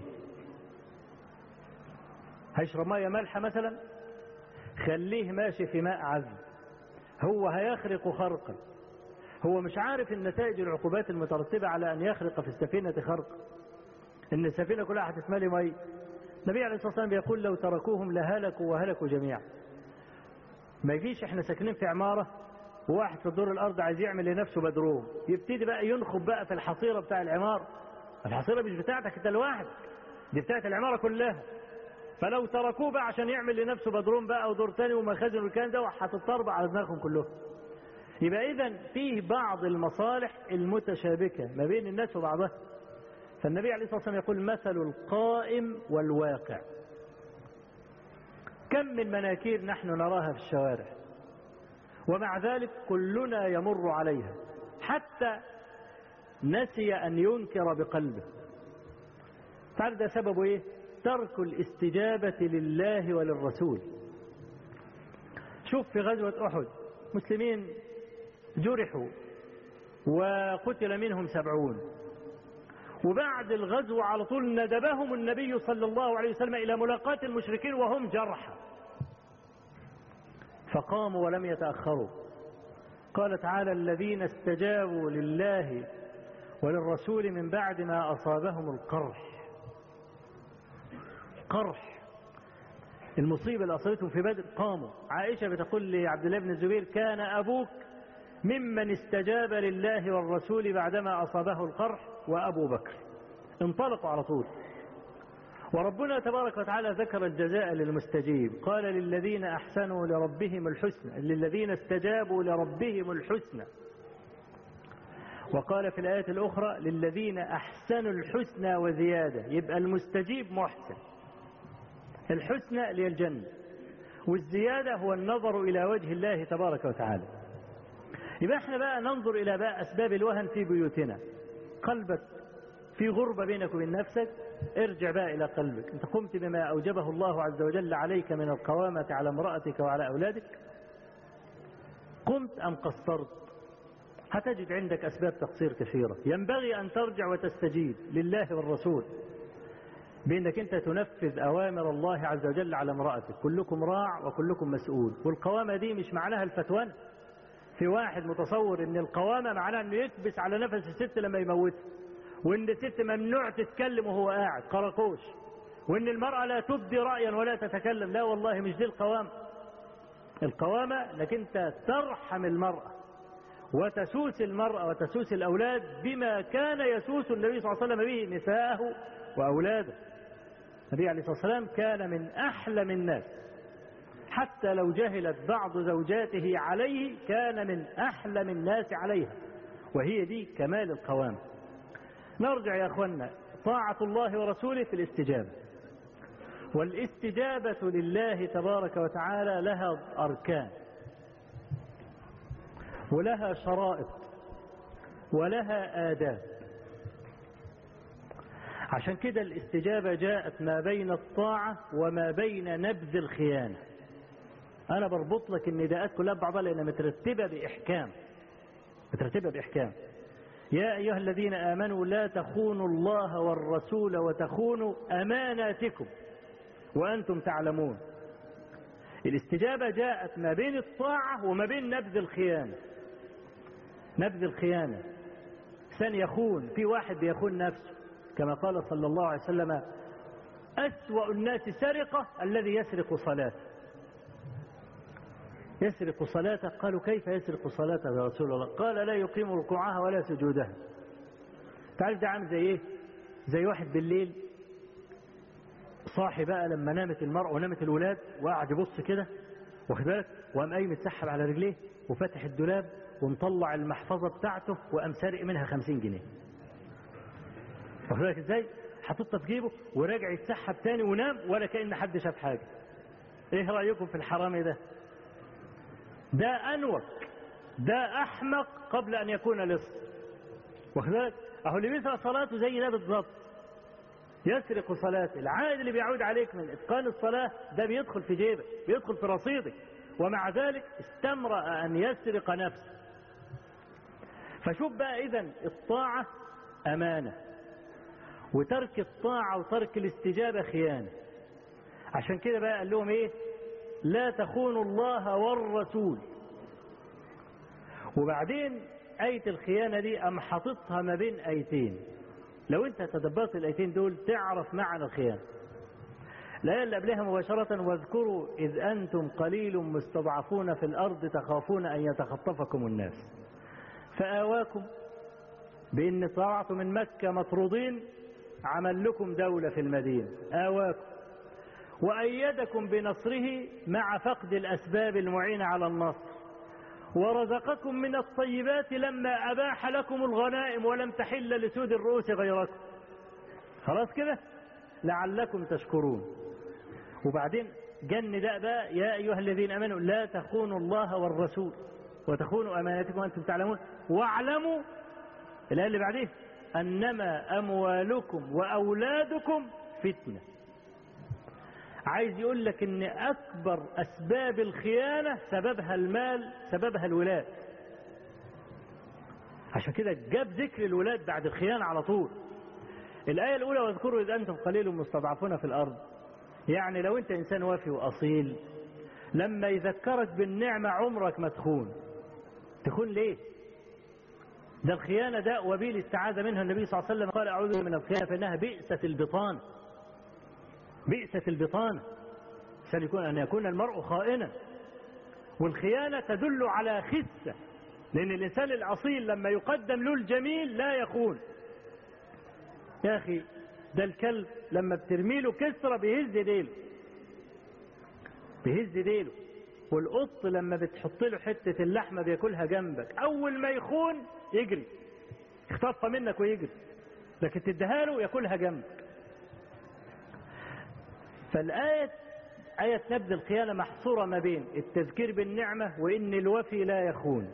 هيشرب مية مالحة مثلا خليه ماشي في ماء عذب هو هيخرق خرقا هو مش عارف النتائج العقوبات المترتبة على أن يخرق في السفينة خرق إن السفينة كلها هتتملي مي النبي عليه الصلاة والسلام بيقول لو تركوهم لهلكوا وهلكوا جميعا ما يجيش احنا ساكنين في عمارة وواحد في دور الأرض عايز يعمل لنفسه بدروم يبتدي بقى ينخب بقى في الحصيرة بتاع العمارة الحصيرة مش بتاعتك انت لوحدك دي بتاعت العمارة كلها فلو تركوه بقى عشان يعمل لنفسه بدروم بقى ودور تاني ومخازن والكلام ده هتضطرب على دماغهم كلهم يبقى اذا فيه بعض المصالح المتشابكة ما بين الناس وبعضها فالنبي عليه الصلاة والسلام يقول مثل القائم والواقع كم من مناكير نحن نراها في الشوارع ومع ذلك كلنا يمر عليها حتى نسي أن ينكر بقلبه تعرف ده سببه إيه ترك الاستجابة لله وللرسول شوف في غزوة أحد مسلمين جرحوا وقتل منهم سبعون وبعد الغزو على طول ندبهم النبي صلى الله عليه وسلم إلى ملاقاة المشركين وهم جرحى فقاموا ولم يتأخروا قال تعالى الذين استجابوا لله وللرسول من بعد ما أصابهم القرح قرح المصيبة اللي أصابتهم في بدر قاموا عائشة بتقول لعبد الله بن الزبير كان أبوك ممن استجاب لله والرسول بعدما أصابه القرح وأبو بكر انطلقوا على طول وربنا تبارك وتعالى ذكر الجزاء للمستجيب قال للذين أحسنوا لربهم الحسنى للذين استجابوا لربهم الحسنى وقال في الآية الأخرى للذين أحسنوا الحسنى وزيادة يبقى المستجيب محسن الحسنى للجنة والزيادة هو النظر إلى وجه الله تبارك وتعالى يبقى احنا بقى ننظر إلى بقى أسباب الوهن في بيوتنا قلبك في غربة بينك وبين نفسك ارجع بقى إلى قلبك أنت قمت بما أوجبه الله عز وجل عليك من القوامة على امرأتك وعلى أولادك قمت أم قصرت هتجد عندك أسباب تقصير كثيرة ينبغي أن ترجع وتستجيب لله والرسول بأنك أنت تنفذ أوامر الله عز وجل على امرأتك كلكم راع وكلكم مسؤول والقوامة دي مش معناها الفتوان في واحد متصور ان القوامة معناها انه يكبس على نفس الست لما يموتها وان الست ممنوع تتكلم وهو قاعد قرقوش وان المرأة لا تبدي رأيا ولا تتكلم لا والله مش دي القوامة القوامة انك انت ترحم المرأة وتسوس المرأة وتسوس الأولاد بما كان يسوس النبي صلى الله عليه وسلم به نساءه وأولاده النبي عليه الصلاة والسلام كان من أحلم الناس حتى لو جهلت بعض زوجاته عليه كان من أحلم الناس عليها وهي دي كمال القوام نرجع يا أخوانا طاعة الله ورسوله في الاستجابة والاستجابة لله تبارك وتعالى لها أركان ولها شرائط ولها آداب عشان كده الاستجابة جاءت ما بين الطاعة وما بين نبذ الخيانة أنا بربط لك النداءات كلها ببعضها لأنها مترتبة بإحكام مترتبة بإحكام يا أيها الذين آمنوا لا تخونوا الله والرسول وتخونوا أماناتكم وأنتم تعلمون الاستجابة جاءت ما بين الطاعة وما بين نبذ الخيانة نبذ الخيانة إنسان يخون في واحد بيخون نفسه كما قال صلى الله عليه وسلم أسوأ الناس سرقة الذي يسرق صلاته يسرق صلاته قالوا كيف يسرق صلاته يا رسول الله قال لا يقيم ركوعها ولا سجودها تعرف ده عامل زي ايه زي واحد بالليل صاحي بقى لما نامت المرأة ونامت الولاد وقعد يبص كده واخد بالك وقام قايم متسحب على رجليه وفتح الدولاب ومطلع المحفظة بتاعته وقام سارق منها خمسين جنيه واخد بالك ازاي حاططها في جيبه وراجع يتسحب تاني ونام ولا كأن حد شاف حاجة ايه رأيكم في الحرامي ده ده أنوك ده أحمق قبل أن يكون لص واخد بالك أهو اللي بيسرق صلاته زي ده بالظبط يسرق صلاته العائد اللي بيعود عليك من إتقان الصلاة ده بيدخل في جيبك بيدخل في رصيدك ومع ذلك استمرأ أن يسرق نفسه فشوف بقى إذا الطاعة أمانة وترك الطاعة وترك الاستجابة خيانة عشان كده بقى قال لهم إيه لا تخونوا الله والرسول وبعدين آية الخيانة دي أم حاططها ما بين آيتين لو أنت تدبرت الآيتين دول تعرف معنى الخيانة الآية اللي قبلها مباشرة واذكروا إذ أنتم قليل مستضعفون في الأرض تخافون أن يتخطفكم الناس فآواكم بإن طلعتم من مكة مطرودين عمل لكم دولة في المدينة آواكم وأيدكم بنصره مع فقد الأسباب المعينة على النصر ورزقكم من الطيبات لما أباح لكم الغنائم ولم تحل لسود الرؤوس غيركم خلاص كده لعلكم تشكرون وبعدين جن ده بقى يا أيها الذين أمنوا لا تخونوا الله والرسول وتخونوا أماناتكم وأنتم تعلمون واعلموا الآية اللي بعديه أنما أموالكم وأولادكم فتنة عايز يقول لك ان اكبر اسباب الخيانة سببها المال سببها الولاد عشان كده جاب ذكر الولاد بعد الخيانة على طول الآية الأولى واذكروا إذ أنتم قليل مستضعفون في الأرض يعني لو أنت إنسان وافي وأصيل لما يذكرك بالنعمة عمرك ما تخون تخون ليه ده الخيانة ده وبيل استعاذ منها النبي صلى الله عليه وسلم قال أعوذ من الخيانة فإنها بئست البطان بئست البطانة عشان يكون أن يكون المرء خائنا والخيانة تدل على خسة لأن الإنسان الأصيل لما يقدم له الجميل لا يخون يا أخي ده الكلب لما بترمي له كسرة بيهز ديله بيهز ديله والقط لما بتحط له حتة اللحمة بياكلها جنبك أول ما يخون يجري يخطفها منك ويجري لكن تديها له ياكلها جنبك فالآية آية نبذ الخيانة محصورة ما بين التذكير بالنعمة وإن الوفي لا يخون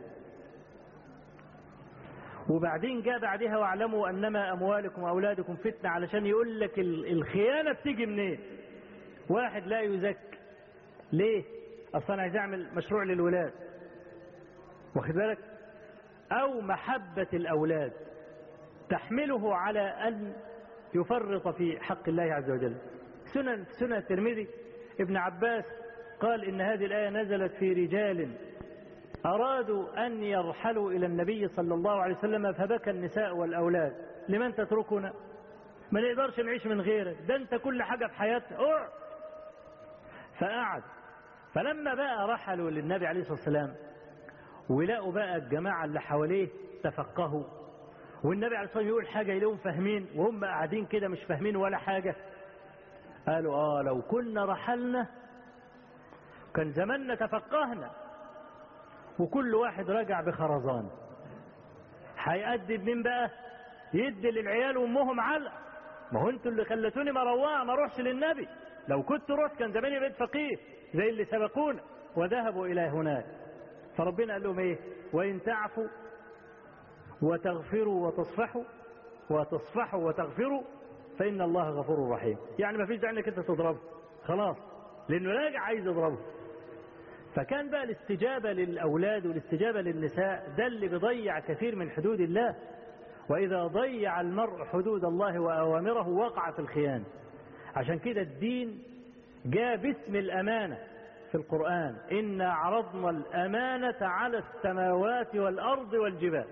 وبعدين جاء بعدها واعلموا أنما أموالكم وأولادكم فتنة علشان يقول لك الخيانة بتيجي منين واحد لا يزكي ليه أصلا أنا عايز أعمل مشروع للولاد واخد بالك أو محبة الأولاد تحمله على أن يفرط في حق الله عز وجل سنن سنن الترمذي ابن عباس قال إن هذه الآية نزلت في رجال أرادوا أن يرحلوا إلى النبي صلى الله عليه وسلم فبكى النساء والأولاد لمن تتركنا ما نقدرش نعيش من غيرك ده أنت كل حاجة في حياتنا أوع فقعد فلما بقى رحلوا للنبي عليه الصلاة والسلام ولقوا بقى الجماعة اللي حواليه تفقهوا والنبي عليه الصلاة والسلام يقول حاجة يلاقوهم فاهمين وهم قاعدين كده مش فاهمين ولا حاجة قالوا آه لو كنا رحلنا كان زماننا تفقهنا وكل واحد رجع بخرزان هيأدي مين بقى يدي للعيال وامهم علقه ما هو انتوا اللي خلتوني مروعه ما اروحش للنبي لو كنت رحت كان زماني بقيت فقيه زي اللي سبقونا وذهبوا الى هناك فربنا قال لهم ايه وان تعفوا وتغفروا وتصفحوا وتصفحوا وتغفروا فإن الله غفور رحيم يعني ما فيش داعي انك انت تضربه خلاص لانه راجع عايز يضربه فكان بقى الاستجابة للأولاد والاستجابة للنساء ده اللي بيضيع كثير من حدود الله وإذا ضيع المرء حدود الله وأوامره وقع في الخيانة عشان كده الدين جاء باسم الأمانة في القرآن إنا عرضنا الأمانة على السماوات والأرض والجبال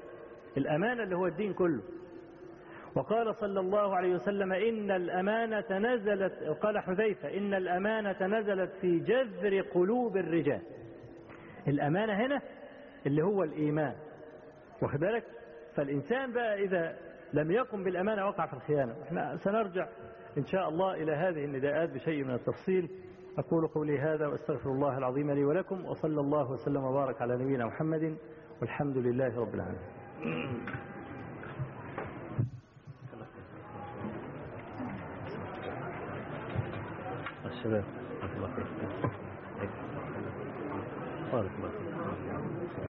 الأمانة اللي هو الدين كله وقال صلى الله عليه وسلم إن الأمانة نزلت قال حذيفة إن الأمانة نزلت في جذر قلوب الرجال الأمانة هنا اللي هو الإيمان واخد بالك فالإنسان بقى إذا لم يقم بالأمانة وقع في الخيانة احنا سنرجع إن شاء الله إلى هذه النداءات بشيء من التفصيل أقول قولي هذا وأستغفر الله العظيم لي ولكم وصلى الله وسلم وبارك على نبينا محمد والحمد لله رب العالمين الشباب الله خير بارك الله فيك